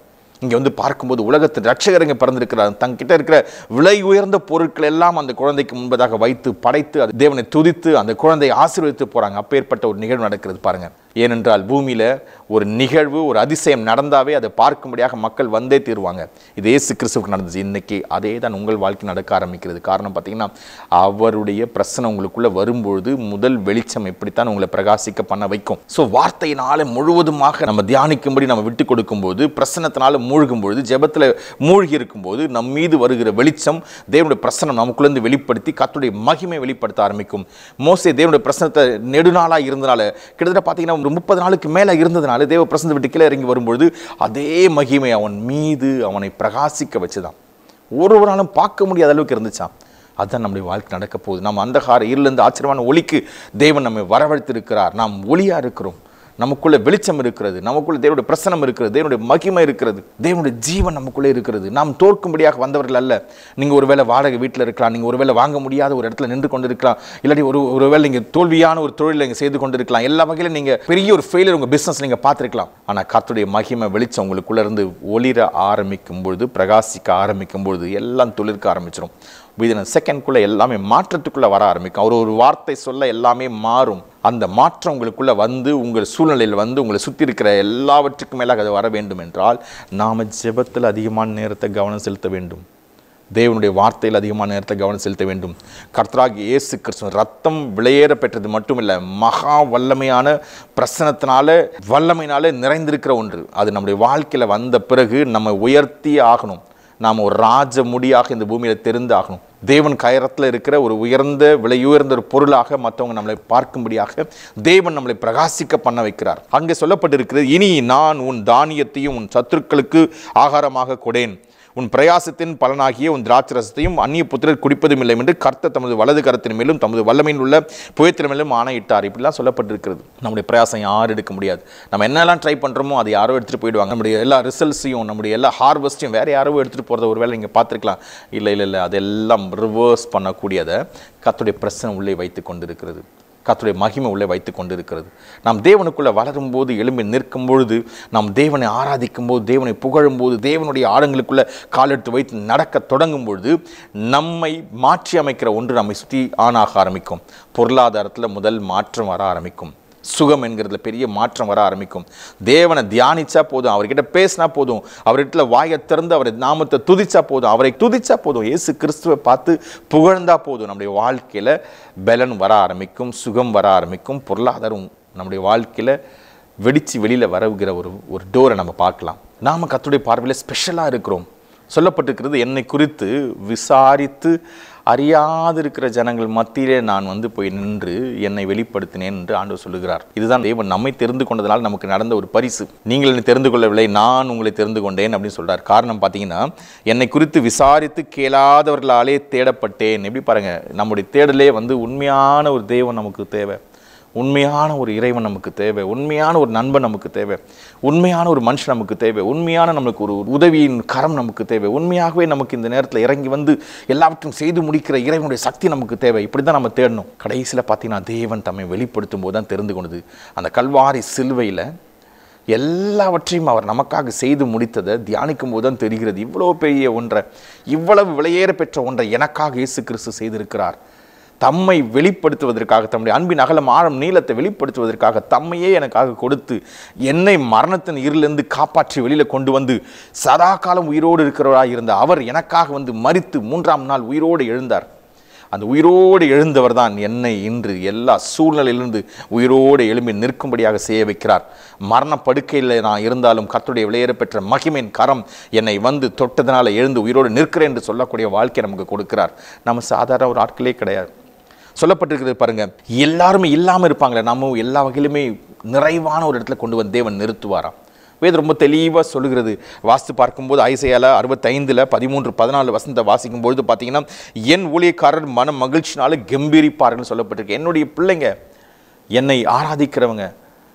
இங்கே வந்து பார்க்கும்போது உலகத்தின் ரட்சகரங்க பிறந்திருக்கிறார் தங்கிட்ட இருக்கிற விலை உயர்ந்த பொருட்கள் எல்லாம் அந்த குழந்தைக்கு முன்பதாக வைத்து படைத்து அது தேவனை துதித்து அந்த குழந்தையை ஆசீர்வதித்து போகிறாங்க அப்பேற்பட்ட ஒரு நிகழ்வு நடக்கிறது பாருங்க ஏனென்றால் பூமியில் ஒரு நிகழ்வு ஒரு அதிசயம் நடந்தாவே அதை பார்க்கும்படியாக மக்கள் வந்தே தீருவாங்க இது இயேசு கிறிஸ்துவுக்கு நடந்துச்சு இன்னைக்கு அதே தான் உங்கள் வாழ்க்கை நடக்க ஆரம்பிக்கிறது காரணம் பார்த்தீங்கன்னா அவருடைய பிரச்சனை உங்களுக்குள்ள வரும்பொழுது முதல் வெளிச்சம் எப்படித்தான் உங்களை பிரகாசிக்க பண்ண வைக்கும் ஸோ வார்த்தையினால முழுவதுமாக நம்ம தியானிக்கும்படி நம்ம விட்டு கொடுக்கும்போது பிரசனத்தினால மூழ்கும் பொழுது ஜெபத்தில் மூழ்கி இருக்கும்போது நம் மீது வருகிற வெளிச்சம் தேவனுடைய பிரசனம் நமக்குள்ளேருந்து வெளிப்படுத்தி கர்த்தருடைய மகிமை வெளிப்படுத்த ஆரம்பிக்கும் மோசே தேவனுடைய பிரசனத்தை நெடுநாளாக இருந்தனால கிட்டத்தட்ட பார்த்தீங்கன்னா ஒரு முப்பது நாளுக்கு மேலே இருந்ததுனால தேவ பிரசனத்தை விட்டு கீழே இறங்கி வரும்பொழுது அதே மகிமை அவன் மீது அவனை பிரகாசிக்க வச்சுதான் ஒருவராலும் பார்க்க முடியாத அளவுக்கு இருந்துச்சான் அதுதான் நம்முடைய வாழ்க்கை நடக்க போகுது நம்ம அந்தகார இருளிருந்து ஆச்சரியமான ஒளிக்கு தேவன் நம்மை வரவழைத்திருக்கிறார் நாம் ஒளியா இருக்கிறோம் நமக்குள்ள வெளிச்சம் இருக்கிறது நமக்குள்ள தேவனுடைய பிரசனம் இருக்கிறது தேவனுடைய மகிமை இருக்கிறது தேவனுடைய ஜீவன் நமக்குள்ளே இருக்கிறது நாம் தோற்கும்படியாக வந்தவர்கள் அல்ல நீங்கள் ஒருவேளை வாடகை வீட்டில் இருக்கலாம் நீங்கள் ஒருவேளை வாங்க முடியாத ஒரு இடத்துல நின்று கொண்டு இருக்கலாம் இல்லாட்டி ஒரு ஒருவேளை நீங்கள் தோல்வியான ஒரு தொழிலை நீங்கள் செய்து கொண்டு இருக்கலாம் எல்லா வகையிலும் நீங்கள் பெரிய ஒரு ஃபெயிலியர் உங்கள் பிஸ்னஸ் நீங்கள் பார்த்துருக்கலாம் ஆனால் கர்த்தருடைய மகிமை வெளிச்சம் உங்களுக்குள்ள இருந்து ஒளிர ஆரம்பிக்கும் பொழுது பிரகாசிக்க ஆரம்பிக்கும் பொழுது எல்லாம் துளிர்க்க ஆரம்பிச்சிடும் விதின செகண்ட்குள்ளே எல்லாமே மாற்றத்துக்குள்ளே வர ஆரம்பிக்கும் அவர் ஒரு வார்த்தை சொல்ல எல்லாமே மாறும் அந்த மாற்றம் உங்களுக்குள்ள வந்து உங்கள் சூழ்நிலையில் வந்து உங்களை சுற்றி இருக்கிற எல்லாவற்றுக்கும் மேலாக அது வர வேண்டும் என்றால் நாம் ஜெபத்தில் அதிகமான நேரத்தை கவனம் செலுத்த வேண்டும் தேவனுடைய வார்த்தையில் அதிகமான நேரத்தை கவனம் செலுத்த வேண்டும் கர்த்தராகி இயேசு கிறிஸ்து ரத்தம் விளையேற பெற்றது மட்டுமில்லை மகா வல்லமையான பிரசனத்தினால வல்லமையினால நிறைந்திருக்கிற ஒன்று அது நம்முடைய வாழ்க்கையில் வந்த பிறகு நம்ம உயர்த்தி ஆகணும் நாம் ஒரு ராஜ முடியாக இந்த பூமியில் தெரிந்து ஆகணும் தேவன் கயரத்தில் இருக்கிற ஒரு உயர்ந்த விலையுயர்ந்த ஒரு பொருளாக மற்றவங்க நம்மளை பார்க்கும்படியாக தேவன் நம்மளை பிரகாசிக்க பண்ண வைக்கிறார் அங்கே சொல்லப்பட்டிருக்கிறது இனி நான் உன் தானியத்தையும் உன் சத்துருக்களுக்கு ஆகாரமாக கொடேன் உன் பிரயாசத்தின் பலனாகிய உன் திராட்சரசத்தையும் அந்நிய புத்திரர் குடிப்பதும் இல்லை என்று கர்த்தர் தமது வலது கரத்தின் மேலும் தமது வல்லமையில் உள்ள புயத்தின் மேலும் ஆணையிட்டார் இப்படிலாம் சொல்லப்பட்டிருக்கிறது நம்முடைய பிரயாசம் யாரும் எடுக்க முடியாது நம்ம என்னெல்லாம் ட்ரை பண்ணுறோமோ அதை யாரோ எடுத்துகிட்டு போயிடுவாங்க நம்முடைய எல்லா ரிசல்ட்ஸையும் நம்முடைய எல்லா ஹார்வெஸ்ட்டையும் வேறு யாரோ எடுத்துகிட்டு போகிறத ஒரு வேளை நீங்கள் பார்த்துருக்கலாம் இல்லை இல்லை இல்லை அதெல்லாம் ரிவர்ஸ் பண்ணக்கூடியதை கர்த்தருடைய பிரச்சனை உள்ளே வைத்து கொண்டிருக்கிறது கர்த்தருடைய மகிமை உள்ளே வைத்து கொண்டிருக்கிறது நாம் தேவனுக்குள்ளே வளரும்போது எழும்பி நிற்கும் பொழுது நாம் தேவனை ஆராதிக்கும் போது தேவனை புகழும்போது தேவனுடைய ஆழங்களுக்குள்ளே காலெடுத்து வைத்து நடக்க தொடங்கும் பொழுது நம்மை மாற்றி அமைக்கிற ஒன்று நம்மை சுற்றி ஆணாக ஆரம்பிக்கும் பொருளாதாரத்தில் முதல் மாற்றம் வர ஆரம்பிக்கும் சுகம் என்கிறதுல பெரிய மாற்றம் வர ஆரம்பிக்கும் தேவனை தியானிச்சா போதும் அவர்கிட்ட பேசினா போதும் அவர்கிட்ட வாயை திறந்து அவரை நாமத்தை துதிச்சா போதும் அவரை துதிச்சா போதும் இயேசு கிறிஸ்துவை பார்த்து புகழ்ந்தா போதும் நம்முடைய வாழ்க்கையில் பலன் வர ஆரம்பிக்கும் சுகம் வர ஆரம்பிக்கும் பொருளாதாரம் நம்முடைய வாழ்க்கையில் வெடிச்சு வெளியில் வரவுகிற ஒரு ஒரு டோரை நம்ம பார்க்கலாம் நாம் கத்துடைய பார்வையில் ஸ்பெஷலாக இருக்கிறோம் சொல்லப்பட்டிருக்கிறது என்னை குறித்து விசாரித்து அறியாது இருக்கிற ஜனங்கள் மத்தியிலே நான் வந்து போய் நின்று என்னை வெளிப்படுத்தினேன் என்று ஆண்டவர் சொல்லுகிறார் இதுதான் தேவன் நம்மை தெரிந்து கொண்டதனால் நமக்கு நடந்த ஒரு பரிசு நீங்கள் என்னை தெரிந்து கொள்ளவில்லை நான் உங்களை தெரிந்து கொண்டேன் அப்படின்னு சொல்றார் காரணம் பார்த்தீங்கன்னா என்னை குறித்து விசாரித்து கேளாதவர்களாலே தேடப்பட்டேன் எப்படி பாருங்க நம்முடைய தேடலே வந்து உண்மையான ஒரு தேவன் நமக்கு தேவை உண்மையான ஒரு இறைவன் நமக்கு தேவை உண்மையான ஒரு நண்பன் நமக்கு தேவை உண்மையான ஒரு மனுஷன் நமக்கு தேவை உண்மையான நமக்கு ஒரு உதவியின் கரம் நமக்கு தேவை உண்மையாகவே நமக்கு இந்த நேரத்தில் இறங்கி வந்து எல்லாவற்றையும் செய்து முடிக்கிற இறைவனுடைய சக்தி நமக்கு தேவை இப்படி தான் நம்ம தேடணும் கடைசியில் பார்த்தீங்கன்னா தேவன் தம்மை வெளிப்படுத்தும் போது தான் தெரிந்து கொண்டது அந்த கல்வாரி சிலுவையில் எல்லாவற்றையும் அவர் நமக்காக செய்து முடித்ததை தியானிக்கும் போது தான் தெரிகிறது இவ்வளோ பெரிய ஒன்றை இவ்வளவு விலையேற பெற்ற ஒன்றை எனக்காக இயேசு கிறிஸ்து செய்திருக்கிறார் தம்மை வெளிப்படுத்துவதற்காக தம்முடைய அன்பின் அகலம் ஆழம் நீளத்தை வெளிப்படுத்துவதற்காக தம்மையே எனக்காக கொடுத்து என்னை மரணத்தின் இருளிலிருந்து காப்பாற்றி வெளியில் கொண்டு வந்து சதா காலம் உயிரோடு இருக்கிறவராக இருந்த அவர் எனக்காக வந்து மரித்து மூன்றாம் நாள் உயிரோடு எழுந்தார் அந்த உயிரோடு எழுந்தவர் தான் என்னை இன்று எல்லா சூழ்நிலையிலிருந்து உயிரோடு எழும்பி நிற்கும்படியாக செய்ய வைக்கிறார் மரண படுக்கையில் நான் இருந்தாலும் கர்த்தருடைய விளையேற பெற்ற மகிமையின் கரம் என்னை வந்து தொட்டதனால எழுந்து உயிரோடு நிற்கிறேன் என்று சொல்லக்கூடிய வாழ்க்கை நமக்கு கொடுக்கிறார் நம்ம சாதாரண ஒரு ஆட்களே கிடையாது சொல்லப்பட்டிருக்கிறது பாருங்க எல்லாருமே இல்லாமல் இருப்பாங்களே நம்ம எல்லா வகையிலுமே நிறைவான ஒரு இடத்துல கொண்டு வந்து தேவன் நிறுத்துவாராம் வேதம் ரொம்ப தெளிவாக சொல்லுகிறது வாஸ்து பார்க்கும்போது ஐசையால அறுபத்தைந்தில் பதிமூன்று பதினாலு வசனத்தை வாசிக்கும் பொழுது பார்த்தீங்கன்னா என் ஊழியக்காரர் மன மகிழ்ச்சினால கம்பீரிப்பார்கள்னு சொல்லப்பட்டிருக்கு என்னுடைய பிள்ளைங்க என்னை ஆராதிக்கிறவங்க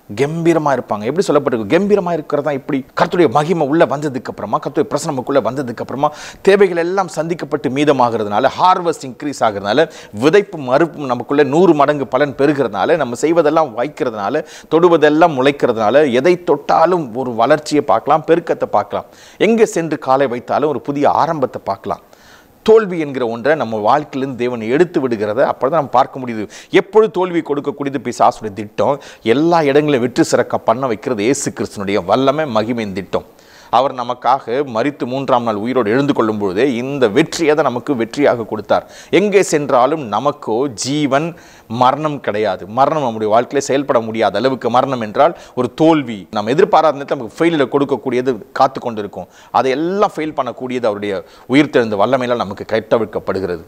கம்பீரமா இருப்பாங்க எப்படி சொல்லப்பட்டிருக்கு கம்பீரமா இருக்கிறதா இப்படி கர்த்தருடைய மகிமை உள்ள வந்ததுக்கு அப்புறமா கர்த்தருடைய பிரசனம் நமக்குள்ள வந்ததுக்கு அப்புறமா தேவைகள் எல்லாம் சந்திக்கப்பட்டு மீதமாகிறதுனால ஹார்வெஸ்ட் இன்க்ரீஸ் ஆகிறதுனால விதைப்பும் மறுப்பும் நமக்குள்ள நூறு மடங்கு பலன் பெறுகிறதுனால நம்ம செய்வதெல்லாம் வாய்க்கிறதுனால தொடுவதெல்லாம் முளைக்கிறதுனால எதை தொட்டாலும் ஒரு வளர்ச்சியை பார்க்கலாம் பெருக்கத்தை பார்க்கலாம் எங்கே சென்று காலை வைத்தாலும் ஒரு புதிய ஆரம்பத்தை பார்க்கலாம் தோல்வி என்கிற ஒன்றை நம்ம வாழ்க்கையிலிருந்து தேவன் எடுத்து விடுகிறத அப்பதான் நம்ம பார்க்க முடியுது எப்பொழுது தோல்வி கொடுக்கக்கூடியது பிசாசுடைய திட்டம் எல்லா இடங்களிலும் வெற்றி சிறக்க பண்ண வைக்கிறது இயேசு கிறிஸ்தனுடைய வல்லமை மகிமையின் திட்டம் அவர் நமக்காக மரித்து மூன்றாம் நாள் உயிரோடு எழுந்து கொள்ளும் பொழுதே இந்த வெற்றியை தான் நமக்கு வெற்றியாக கொடுத்தார் எங்கே சென்றாலும் நமக்கோ ஜீவன் மரணம் கிடையாது மரணம் நம்முடைய வாழ்க்கையில செயல்பட முடியாத அளவுக்கு மரணம் என்றால் ஒரு தோல்வி நம்ம எதிர்பாராத நேரத்தில் நமக்கு ஃபெயிலில் கொடுக்கக்கூடியது காத்து கொண்டு இருக்கும் அதை எல்லாம் ஃபெயில் பண்ணக்கூடியது அவருடைய உயிர்த்தெழுந்த வல்லமையினால் நமக்கு கைத்தவிழ்க்கப்படுகிறது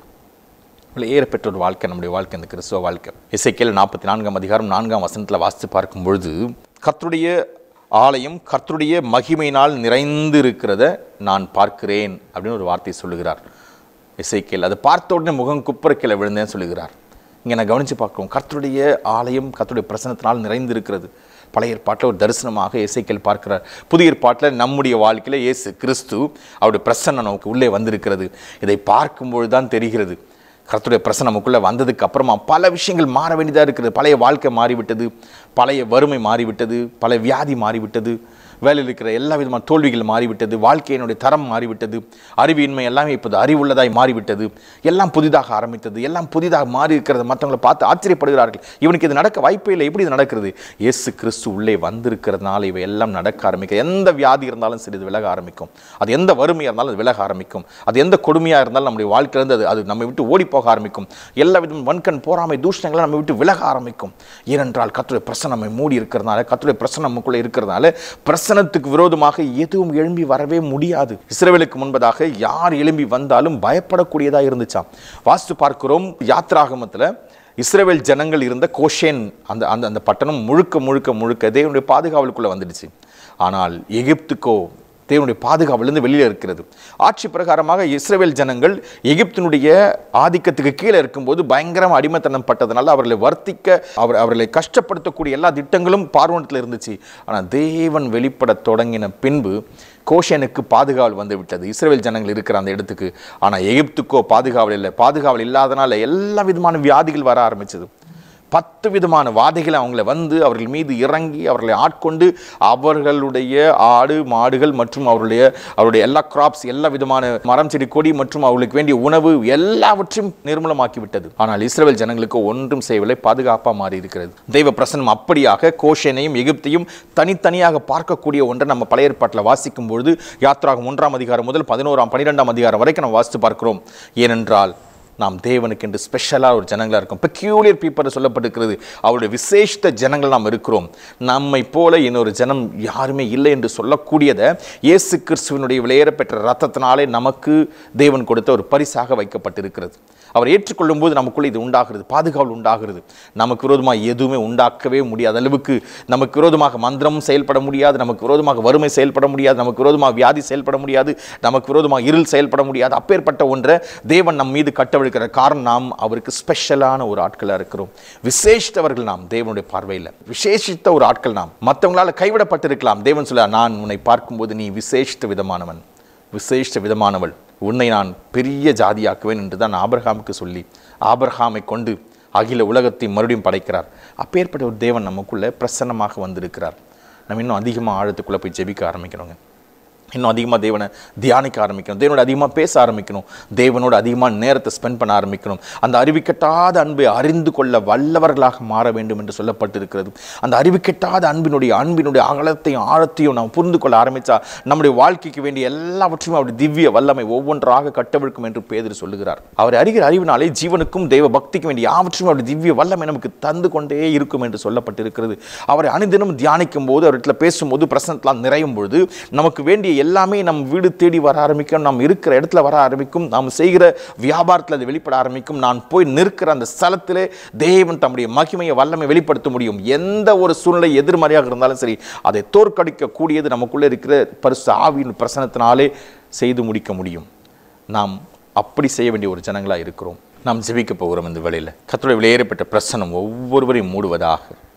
ஏற பெற்ற ஒரு வாழ்க்கை நம்முடைய வாழ்க்கை இந்த கிறிஸ்துவ வாழ்க்கை இசைக்கேல் நாற்பத்தி நான்காம் அதிகாரம் நான்காம் வசனத்தில் வாசித்து பார்க்கும் பொழுது கர்த்தருடைய ஆலயம் கர்த்தருடைய மகிமையினால் நிறைந்து இருக்கிறத நான் பார்க்கிறேன் அப்படின்னு ஒரு வார்த்தை சொல்லுகிறார் இசைக்கேல் அதை பார்த்த உடனே முகம் குப்புற கீழே விழுந்தேன்னு சொல்லுகிறார் இங்கே நான் கவனித்து பார்க்கிறோம் கர்த்தருடைய ஆலயம் கர்த்தருடைய பிரசனத்தினால் நிறைந்து இருக்கிறது பழைய ஏற்பாட்டில் ஒரு தரிசனமாக இசைக்கேல் பார்க்கிறார் புதிய ஏற்பாட்டில் நம்முடைய வாழ்க்கையில் இயேசு கிறிஸ்து அவருடைய பிரசன்னம் நமக்கு உள்ளே வந்திருக்கிறது இதை பார்க்கும்பொழுது தான் தெரிகிறது கர்த்தருடைய பிரசனம் நமக்குள்ளே வந்ததுக்கு அப்புறமா பல விஷயங்கள் மாற வேண்டியதாக இருக்குது பழைய வாழ்க்கை மாறிவிட்டது பழைய வறுமை மாறிவிட்டது பல வியாதி மாறிவிட்டது வேலையில் இருக்கிற எல்லா விதமான தோல்விகள் மாறிவிட்டது வாழ்க்கையினுடைய தரம் மாறிவிட்டது அறிவின்மை எல்லாமே இப்போது அறிவுள்ளதாய் மாறிவிட்டது எல்லாம் புதிதாக ஆரம்பித்தது எல்லாம் புதிதாக மாறி இருக்கிறத மற்றவங்களை பார்த்து ஆச்சரியப்படுகிறார்கள் இவனுக்கு இது நடக்க வாய்ப்பே இல்லை எப்படி இது நடக்கிறது இயேசு கிறிஸ்து உள்ளே வந்திருக்கிறதுனால இவை எல்லாம் நடக்க ஆரம்பிக்கும் எந்த வியாதி இருந்தாலும் சரி இது விலக ஆரம்பிக்கும் அது எந்த வறுமையாக இருந்தாலும் அது விலக ஆரம்பிக்கும் அது எந்த கொடுமையாக இருந்தாலும் நம்முடைய வாழ்க்கையிலிருந்து அது அது நம்மை விட்டு ஓடி போக ஆரம்பிக்கும் எல்லா விதமும் வன்கண் போராமை தூஷணங்களை நம்ம விட்டு விலக ஆரம்பிக்கும் ஏனென்றால் கத்துடைய பிரசனம் நம்மை மூடி இருக்கிறதுனால கத்துடைய பிரசனம் நமக்குள்ளே இருக்கிறதுனால பிரசனத்துக்கு விரோதமாக எதுவும் எழும்பி வரவே முடியாது இஸ்ரவேலுக்கு முன்பதாக யார் எழும்பி வந்தாலும் பயப்படக்கூடியதாக இருந்துச்சாம் வாஸ்து பார்க்கிறோம் யாத்ராகமத்தில் இஸ்ரவேல் ஜனங்கள் இருந்த கோஷேன் அந்த அந்த அந்த பட்டணம் முழுக்க முழுக்க முழுக்க தேவனுடைய பாதுகாவலுக்குள்ளே வந்துடுச்சு ஆனால் எகிப்துக்கோ தேவனுடைய பாதுகாவலிருந்து வெளியில் இருக்கிறது ஆட்சி பிரகாரமாக இஸ்ரவேல் ஜனங்கள் எகிப்தினுடைய ஆதிக்கத்துக்கு கீழே இருக்கும்போது பயங்கரம் அடிமைத்தனம் பட்டதனால அவர்களை வர்த்திக்க அவர் அவர்களை கஷ்டப்படுத்தக்கூடிய எல்லா திட்டங்களும் பார்வனத்தில் இருந்துச்சு ஆனால் தேவன் வெளிப்பட தொடங்கின பின்பு கோஷனுக்கு பாதுகாவல் வந்து விட்டது இஸ்ரேல் ஜனங்கள் இருக்கிற அந்த இடத்துக்கு ஆனால் எகிப்துக்கோ பாதுகாவல் இல்லை பாதுகாவல் இல்லாதனால எல்லா விதமான வியாதிகள் வர ஆரம்பிச்சது பத்து விதமான வாதைகளை அவங்கள வந்து அவர்கள் மீது இறங்கி அவர்களை ஆட்கொண்டு அவர்களுடைய ஆடு மாடுகள் மற்றும் அவருடைய அவருடைய எல்லா கிராப்ஸ் எல்லா விதமான மரம் செடி கொடி மற்றும் அவர்களுக்கு வேண்டிய உணவு எல்லாவற்றையும் நிர்மூலமாக்கி விட்டது ஆனால் இஸ்ரேல் ஜனங்களுக்கு ஒன்றும் செய்யவில்லை பாதுகாப்பாக மாறி இருக்கிறது தெய்வ பிரசனம் அப்படியாக கோஷனையும் எகிப்தையும் தனித்தனியாக பார்க்கக்கூடிய ஒன்றை நம்ம பழைய ஏற்பாட்டில் வாசிக்கும் பொழுது யாத்ராகம் ஒன்றாம் அதிகாரம் முதல் பதினோராம் பன்னிரெண்டாம் அதிகாரம் வரைக்கும் நம்ம வாசித்து பார்க்கிறோம் ஏனென்றால் நாம் தேவனுக்கு என்று ஸ்பெஷலாக ஒரு ஜனங்களாக இருக்கோம் பெக்யூலியர் பீப்பிள் சொல்லப்பட்டிருக்கிறது அவருடைய விசேஷித்த ஜனங்கள் நாம் இருக்கிறோம் நம்மை போல இன்னொரு ஜனம் யாருமே இல்லை என்று சொல்லக்கூடியதை இயேசு கிறிஸ்துவனுடைய விளையேற பெற்ற ரத்தத்தினாலே நமக்கு தேவன் கொடுத்த ஒரு பரிசாக வைக்கப்பட்டிருக்கிறது அவர் ஏற்றுக்கொள்ளும் போது நமக்குள்ள இது உண்டாகிறது பாதுகாவல் உண்டாகிறது நமக்கு விரோதமாக எதுவுமே உண்டாக்கவே முடியாத அளவுக்கு நமக்கு விரோதமாக மந்திரமும் செயல்பட முடியாது நமக்கு விரோதமாக வறுமை செயல்பட முடியாது நமக்கு விரோதமாக வியாதி செயல்பட முடியாது நமக்கு விரோதமாக இருள் செயல்பட முடியாது அப்பேற்பட்ட ஒன்றை தேவன் நம் மீது கட்டவிழ்க்கிற காரணம் நாம் அவருக்கு ஸ்பெஷலான ஒரு ஆட்களாக இருக்கிறோம் விசேஷித்தவர்கள் நாம் தேவனுடைய பார்வையில் விசேஷித்த ஒரு ஆட்கள் நாம் மற்றவங்களால கைவிடப்பட்டிருக்கலாம் தேவன் சொல்ல நான் உன்னை பார்க்கும்போது நீ விசேஷித்த விதமானவன் விசேஷ விதமானவள் உன்னை நான் பெரிய ஜாதியாக்குவேன் என்று தான் ஆபிரகாமுக்கு சொல்லி ஆபிரகாமை கொண்டு அகில உலகத்தை மறுபடியும் படைக்கிறார் அப்பேற்பட்ட ஒரு தேவன் நமக்குள்ளே பிரசன்னமாக வந்திருக்கிறார் நம்ம இன்னும் அதிகமாக ஆழத்துக்குள்ளே போய் ஜெபிக்க ஆரம்பிக்கிறோங்க இன்னும் அதிகமாக தேவனை தியானிக்க ஆரம்பிக்கணும் தேவனோட அதிகமாக பேச ஆரம்பிக்கணும் தேவனோட அதிகமாக நேரத்தை ஸ்பெண்ட் பண்ண ஆரம்பிக்கணும் அந்த அறிவிக்கட்டாத அன்பை அறிந்து கொள்ள வல்லவர்களாக மாற வேண்டும் என்று சொல்லப்பட்டிருக்கிறது அந்த அறிவிக்கட்டாத அன்பினுடைய அன்பினுடைய அகலத்தையும் ஆழத்தையும் நாம் புரிந்து கொள்ள ஆரம்பித்தா நம்முடைய வாழ்க்கைக்கு வேண்டிய எல்லாவற்றையும் அவருடைய திவ்ய வல்லமை ஒவ்வொன்றாக கட்டவிழ்க்கும் என்று பேதர் சொல்லுகிறார் அவர் அறிகிற அறிவினாலே ஜீவனுக்கும் தெய்வ பக்திக்கும் வேண்டிய யாவற்றையும் அவருடைய திவ்ய வல்லமை நமக்கு தந்து கொண்டே இருக்கும் என்று சொல்லப்பட்டிருக்கிறது அவரை அனுதினம் தியானிக்கும் போது அவர்கிட்ட பேசும்போது பிரசனத்தெலாம் நிறையும் பொழுது நமக்கு வேண்டிய எல்லாமே நம் வீடு தேடி வர ஆரம்பிக்கும் நாம் இருக்கிற இடத்துல வர ஆரம்பிக்கும் நாம் செய்கிற வியாபாரத்தில் அது வெளிப்பட ஆரம்பிக்கும் நான் போய் நிற்கிற அந்த ஸ்தலத்திலே தேவன் தம்முடைய மகிமையை வல்லமை வெளிப்படுத்த முடியும் எந்த ஒரு சூழ்நிலை எதிர்மறையாக இருந்தாலும் சரி அதை தோற்கடிக்க கூடியது நமக்குள்ளே இருக்கிற பரிசு ஆவியின் பிரசனத்தினாலே செய்து முடிக்க முடியும் நாம் அப்படி செய்ய வேண்டிய ஒரு ஜனங்களாக இருக்கிறோம் நாம் ஜெபிக்க போகிறோம் இந்த வேளையில் கத்தோட வெளியேறப்பட்ட பிரசனம் ஒவ்வொருவரையும் மூடுவதாக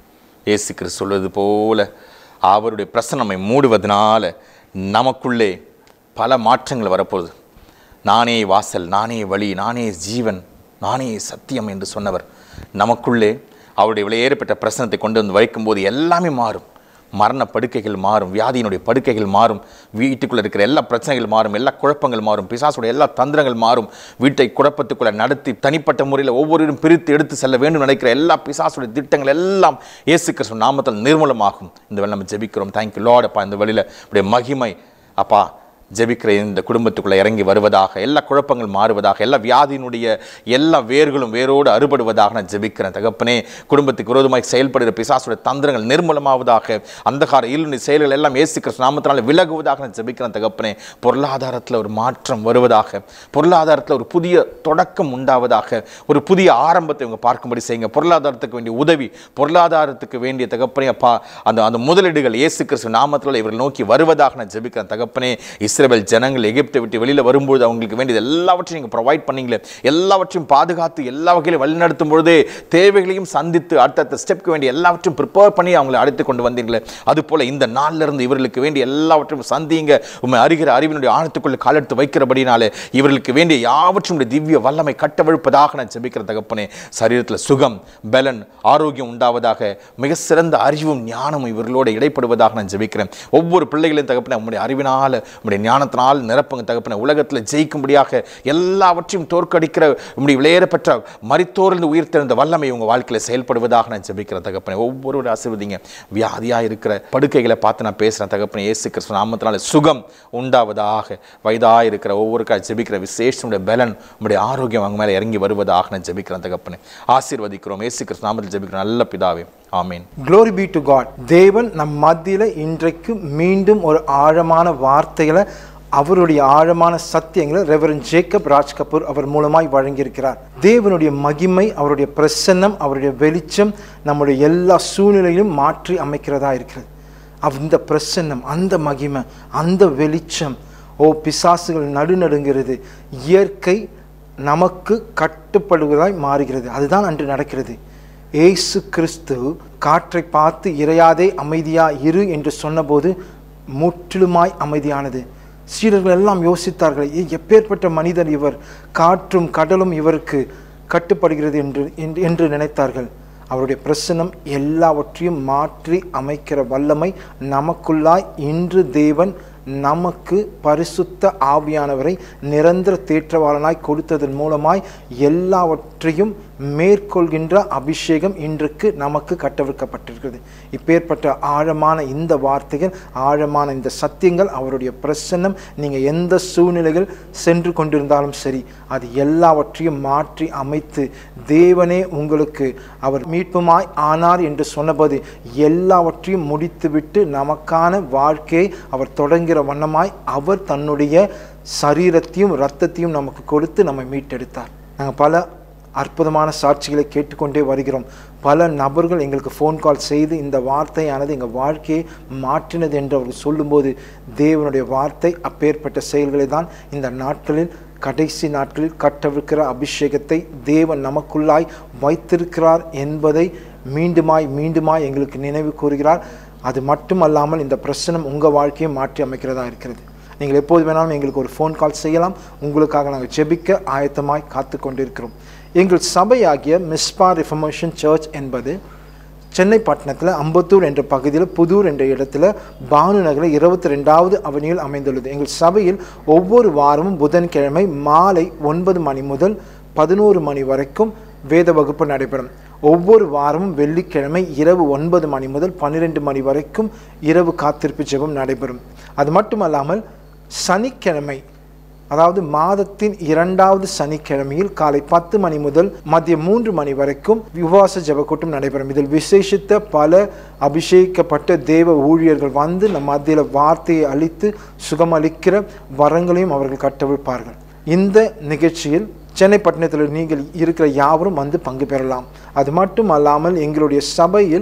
இயேசு கிறிஸ்து சொல்வது போல அவருடைய பிரசன்னம் நம்மை மூடுவதனால நமக்குள்ளே பல மாற்றங்கள் வரப்போகுது நானே வாசல் நானே வழி நானே ஜீவன் நானே சத்தியம் என்று சொன்னவர் நமக்குள்ளே அவருடைய விலையேறப்பட்ட பிரசனத்தை கொண்டு வந்து வைக்கும்போது எல்லாமே மாறும் மரண படுக்கைகள் மாறும் வியாதியினுடைய படுக்கைகள் மாறும் வீட்டுக்குள்ளே இருக்கிற எல்லா பிரச்சனைகள் மாறும் எல்லா குழப்பங்கள் மாறும் பிசாசுடைய எல்லா தந்திரங்கள் மாறும் வீட்டை குழப்பத்துக்குள்ளே நடத்தி தனிப்பட்ட முறையில் ஒவ்வொருவரும் பிரித்து எடுத்து செல்ல வேண்டும் நினைக்கிற எல்லா பிசாசுடைய திட்டங்கள் எல்லாம் இயேசு கிறிஸ்து நாமத்தில் நிர்மூலமாகும் இந்த வேலை நம்ம ஜெபிக்கிறோம் தேங்க்யூ லார்ட் அப்பா இந்த வழியில் அப்படியே மகிமை அப்பா ஜெபிக்கிற இந்த குடும்பத்துக்குள்ளே இறங்கி வருவதாக எல்லா குழப்பங்கள் மாறுவதாக எல்லா வியாதியினுடைய எல்லா வேர்களும் வேரோடு அறுபடுவதாக நான் ஜெபிக்கிறேன் தகப்பனே குடும்பத்துக்கு விரோதமாய் செயல்படுகிற பிசாசுடைய தந்திரங்கள் நிர்மூலமாவதாக அந்தகார இருளின் செயல்கள் எல்லாம் இயேசு கிறிஸ்து நாமத்தினால விலகுவதாக நான் ஜெபிக்கிறேன் தகப்பனே பொருளாதாரத்தில் ஒரு மாற்றம் வருவதாக பொருளாதாரத்தில் ஒரு புதிய தொடக்கம் உண்டாவதாக ஒரு புதிய ஆரம்பத்தை இவங்க பார்க்கும்படி செய்யுங்க பொருளாதாரத்துக்கு வேண்டிய உதவி பொருளாதாரத்துக்கு வேண்டிய தகப்பனே அப்பா அந்த அந்த முதலீடுகள் இயேசு கிறிஸ்து நாமத்தில் இவர்கள் நோக்கி வருவதாக நான் ஜெபிக்கிறேன் தகப்பனே இஸ்ரேல் ஜனங்கள் எகிப்தை விட்டு வெளியில் வரும்போது அவங்களுக்கு வேண்டியது எல்லாவற்றையும் நீங்கள் ப்ரொவைட் பண்ணீங்களே எல்லாவற்றையும் பாதுகாத்து எல்லா வகையிலும் வழிநடத்தும் பொழுதே தேவைகளையும் சந்தித்து அடுத்தடுத்த ஸ்டெப்க்கு வேண்டிய எல்லாவற்றையும் ப்ரிப்பேர் பண்ணி அவங்களை அழைத்து கொண்டு வந்தீங்களே அதுபோல் இந்த நாள்ல இருந்து இவர்களுக்கு வேண்டிய எல்லாவற்றையும் சந்திங்க உண்மை அறிகிற அறிவினுடைய ஆழத்துக்குள்ள காலெடுத்து வைக்கிறபடினாலே இவர்களுக்கு வேண்டிய யாவற்றும் உடைய திவ்ய வல்லமை கட்டவிழ்ப்பதாக நான் ஜெபிக்கிற தகப்பனே சரீரத்தில் சுகம் பலன் ஆரோக்கியம் உண்டாவதாக மிக சிறந்த அறிவும் ஞானமும் இவர்களோடு இடைப்படுவதாக நான் ஜெபிக்கிறேன் ஒவ்வொரு பிள்ளைகளையும் தகப்பனே உம்முடைய அறிவினால் உம்முடைய ஞானத்தினால் நிரப்புங்க தகப்பனே உலகத்தில் ஜெயிக்கும்படியாக எல்லாவற்றையும் தோற்கடிக்கிற உம்முடைய விளையேறப்பெற்ற மரித்தோர்ந்து உயிர் தெரிந்த வல்லமை உங்கள் வாழ்க்கையில் செயல்படுவதாக நான் ஜெபிக்கிறேன் தகப்பனே ஒவ்வொரு ஆசீர்வதிங்க வியாதியாக இருக்கிற படுக்கைகளை பார்த்து நான் பேசுகிறேன் தகப்பனே இயேசு கிறிஸ்து நாமத்தினால சுகம் உண்டாவதாக வயதாக இருக்கிற ஒவ்வொருக்கா ஜெபிக்கிற விசேஷனுடைய பலன் உம்முடைய ஆரோக்கியம் அவங்க மேலே இறங்கி வருவதாக நான் ஜெபிக்கிறேன் தகப்பனே ஆசீர்வதிக்கிறோம் இயேசு கிறிஸ்து நாமத்தில் ஜெபிக்கிறோம் நல்ல பிதாவே ஆமீன் glory be to god தேவன் நம் மத்தியில் இன்றைக்கு மீண்டும் ஒரு ஆழமான வார்த்தைகளை அவருடைய ஆழமான சத்தியங்களை ரெவரன் ஜேக்கப் ராஜ் கபூர் அவர் மூலமாய் வழங்கியிருக்கிறார் தேவனுடைய மகிமை அவருடைய பிரசன்னம் அவருடைய வெளிச்சம் நம்முடைய எல்லா சூழ்நிலையிலும் மாற்றி அமைக்கிறதா இருக்கிறது அந்த பிரசன்னம் அந்த மகிமை அந்த வெளிச்சம் ஓ பிசாசுகள் நடுநடுங்கிறது இயற்கை நமக்கு கட்டுப்படுவதாய் மாறுகிறது அதுதான் அன்று நடக்கிறது ஏசு கிறிஸ்து காற்றை பார்த்து இறையாதே அமைதியா இரு என்று சொன்னபோது முற்றிலுமாய் அமைதியானது சீடர்கள் எல்லாம் யோசித்தார்கள் "ஏ, எப்பேற்பட்ட மனிதர் இவர் காற்றும் கடலும் இவருக்கு கட்டுப்படுகிறது என்று என்று- என்று நினைத்தார்கள் அவருடைய பிரசனம் எல்லாவற்றையும் மாற்றி அமைக்கிற வல்லமை நமக்குள்ளாய் இன்று தேவன் நமக்கு பரிசுத்த ஆவியானவரை நிரந்தர தேற்றவாளனாய் கொடுத்ததன் மூலமாய் எல்லாவற்றையும் மேற்கொள்கின்ற அபிஷேகம் இன்றைக்கு நமக்கு கட்டவிழ்க்கப்பட்டிருக்கிறது இப்பேற்பட்ட ஆழமான இந்த வார்த்தைகள் ஆழமான இந்த சத்தியங்கள் அவருடைய பிரசன்னம் நீங்கள் எந்த சூழ்நிலைகள் சென்று கொண்டிருந்தாலும் சரி அது எல்லாவற்றையும் மாற்றி அமைத்து தேவனே உங்களுக்கு அவர் மீட்புமாய் ஆனார் என்று சொன்னபோது எல்லாவற்றையும் முடித்துவிட்டு நமக்கான வாழ்க்கையை அவர் தொடங்குகிற வண்ணமாய் அவர் தன்னுடைய சரீரத்தையும் இரத்தத்தையும் நமக்கு கொடுத்து நம்மை மீட்டெடுத்தார் நாங்கள் பல அற்புதமான சாட்சிகளை கேட்டுக்கொண்டே வருகிறோம் பல நபர்கள் எங்களுக்கு ஃபோன் கால் செய்து இந்த வார்த்தையானது எங்கள் வாழ்க்கையை மாற்றினது என்று அவர்கள் சொல்லும்போது தேவனுடைய வார்த்தை அப்பேற்பட்ட செயல்களை தான் இந்த நாட்களில் கடைசி நாட்களில் கட்டவிருக்கிற அபிஷேகத்தை தேவன் நமக்குள்ளாய் வைத்திருக்கிறார் என்பதை மீண்டுமாய் மீண்டுமாய் எங்களுக்கு நினைவு கூறுகிறார் அது மட்டுமல்லாமல் இந்த பிரச்சனம் உங்கள் வாழ்க்கையை மாற்றி அமைக்கிறதா இருக்கிறது நீங்கள் எப்போது வேணாலும் எங்களுக்கு ஒரு ஃபோன் கால் செய்யலாம் உங்களுக்காக நாங்கள் ஜெபிக்க ஆயத்தமாய் காத்து கொண்டிருக்கிறோம் எங்கள் சபையாகிய மிஸ்பா ரிஃபர்மேஷன் சர்ச் என்பது சென்னை பட்டணத்தில் அம்பத்தூர் என்ற பகுதியில் புதூர் என்ற இடத்துல பானு நகரில் இருபத்தி ரெண்டாவது அவனியில் அமைந்துள்ளது எங்கள் சபையில் ஒவ்வொரு வாரமும் புதன்கிழமை மாலை ஒன்பது மணி முதல் பதினோரு மணி வரைக்கும் வேத வகுப்பு நடைபெறும் ஒவ்வொரு வாரமும் வெள்ளிக்கிழமை இரவு ஒன்பது மணி முதல் பன்னிரெண்டு மணி வரைக்கும் இரவு காத்திருப்பு ஜெபம் நடைபெறும் அது மட்டுமல்லாமல் சனிக்கிழமை அதாவது மாதத்தின் இரண்டாவது சனிக்கிழமையில் காலை பத்து மணி முதல் மதியம் மூன்று மணி வரைக்கும் உபவாச ஜெப கூட்டம் நடைபெறும் இதில் விசேஷித்த பல அபிஷேகிக்கப்பட்ட தேவ ஊழியர்கள் வந்து நம் மத்தியில் வார்த்தையை அளித்து சுகமளிக்கிற வரங்களையும் அவர்கள் கட்டவிழ்ப்பார்கள் இந்த நிகழ்ச்சியில் சென்னை பட்டணத்தில் நீங்கள் இருக்கிற யாவரும் வந்து பங்கு பெறலாம் அது மட்டும் அல்லாமல் எங்களுடைய சபையில்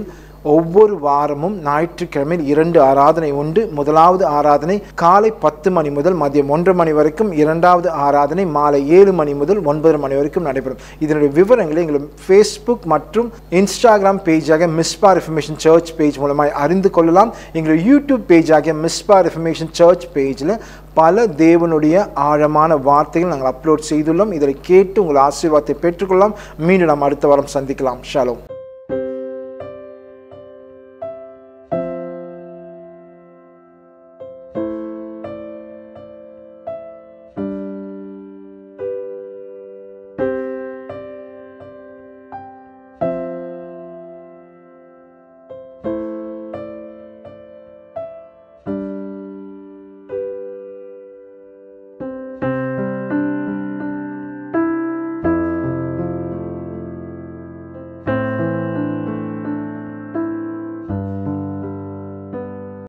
ஒவ்வொரு வாரமும் ஞாயிற்றுக்கிழமையில் இரண்டு ஆராதனை உண்டு முதலாவது ஆராதனை காலை பத்து மணி முதல் மதியம் ஒன்றரை மணி வரைக்கும் இரண்டாவது ஆராதனை மாலை ஏழு மணி முதல் ஒன்பது மணி வரைக்கும் நடைபெறும் இதனுடைய விவரங்களை எங்கள் ஃபேஸ்புக் மற்றும் இன்ஸ்டாகிராம் பேஜாக மிஸ்பா ரெஃபர்மேஷன் சர்ச் பேஜ் மூலமாக அறிந்து கொள்ளலாம் எங்களுடைய யூடியூப் பேஜாக மிஸ்பா ரெஃபர்மேஷன் சர்ச் பேஜில் பல தேவனுடைய ஆழமான வார்த்தைகள் நாங்கள் அப்லோட் செய்துள்ளோம் இதை கேட்டு உங்கள் ஆசீர்வாதத்தை பெற்றுக்கொள்ளலாம் மீண்டும் நாம் அடுத்த வாரம் சந்திக்கலாம் ஷாலோம்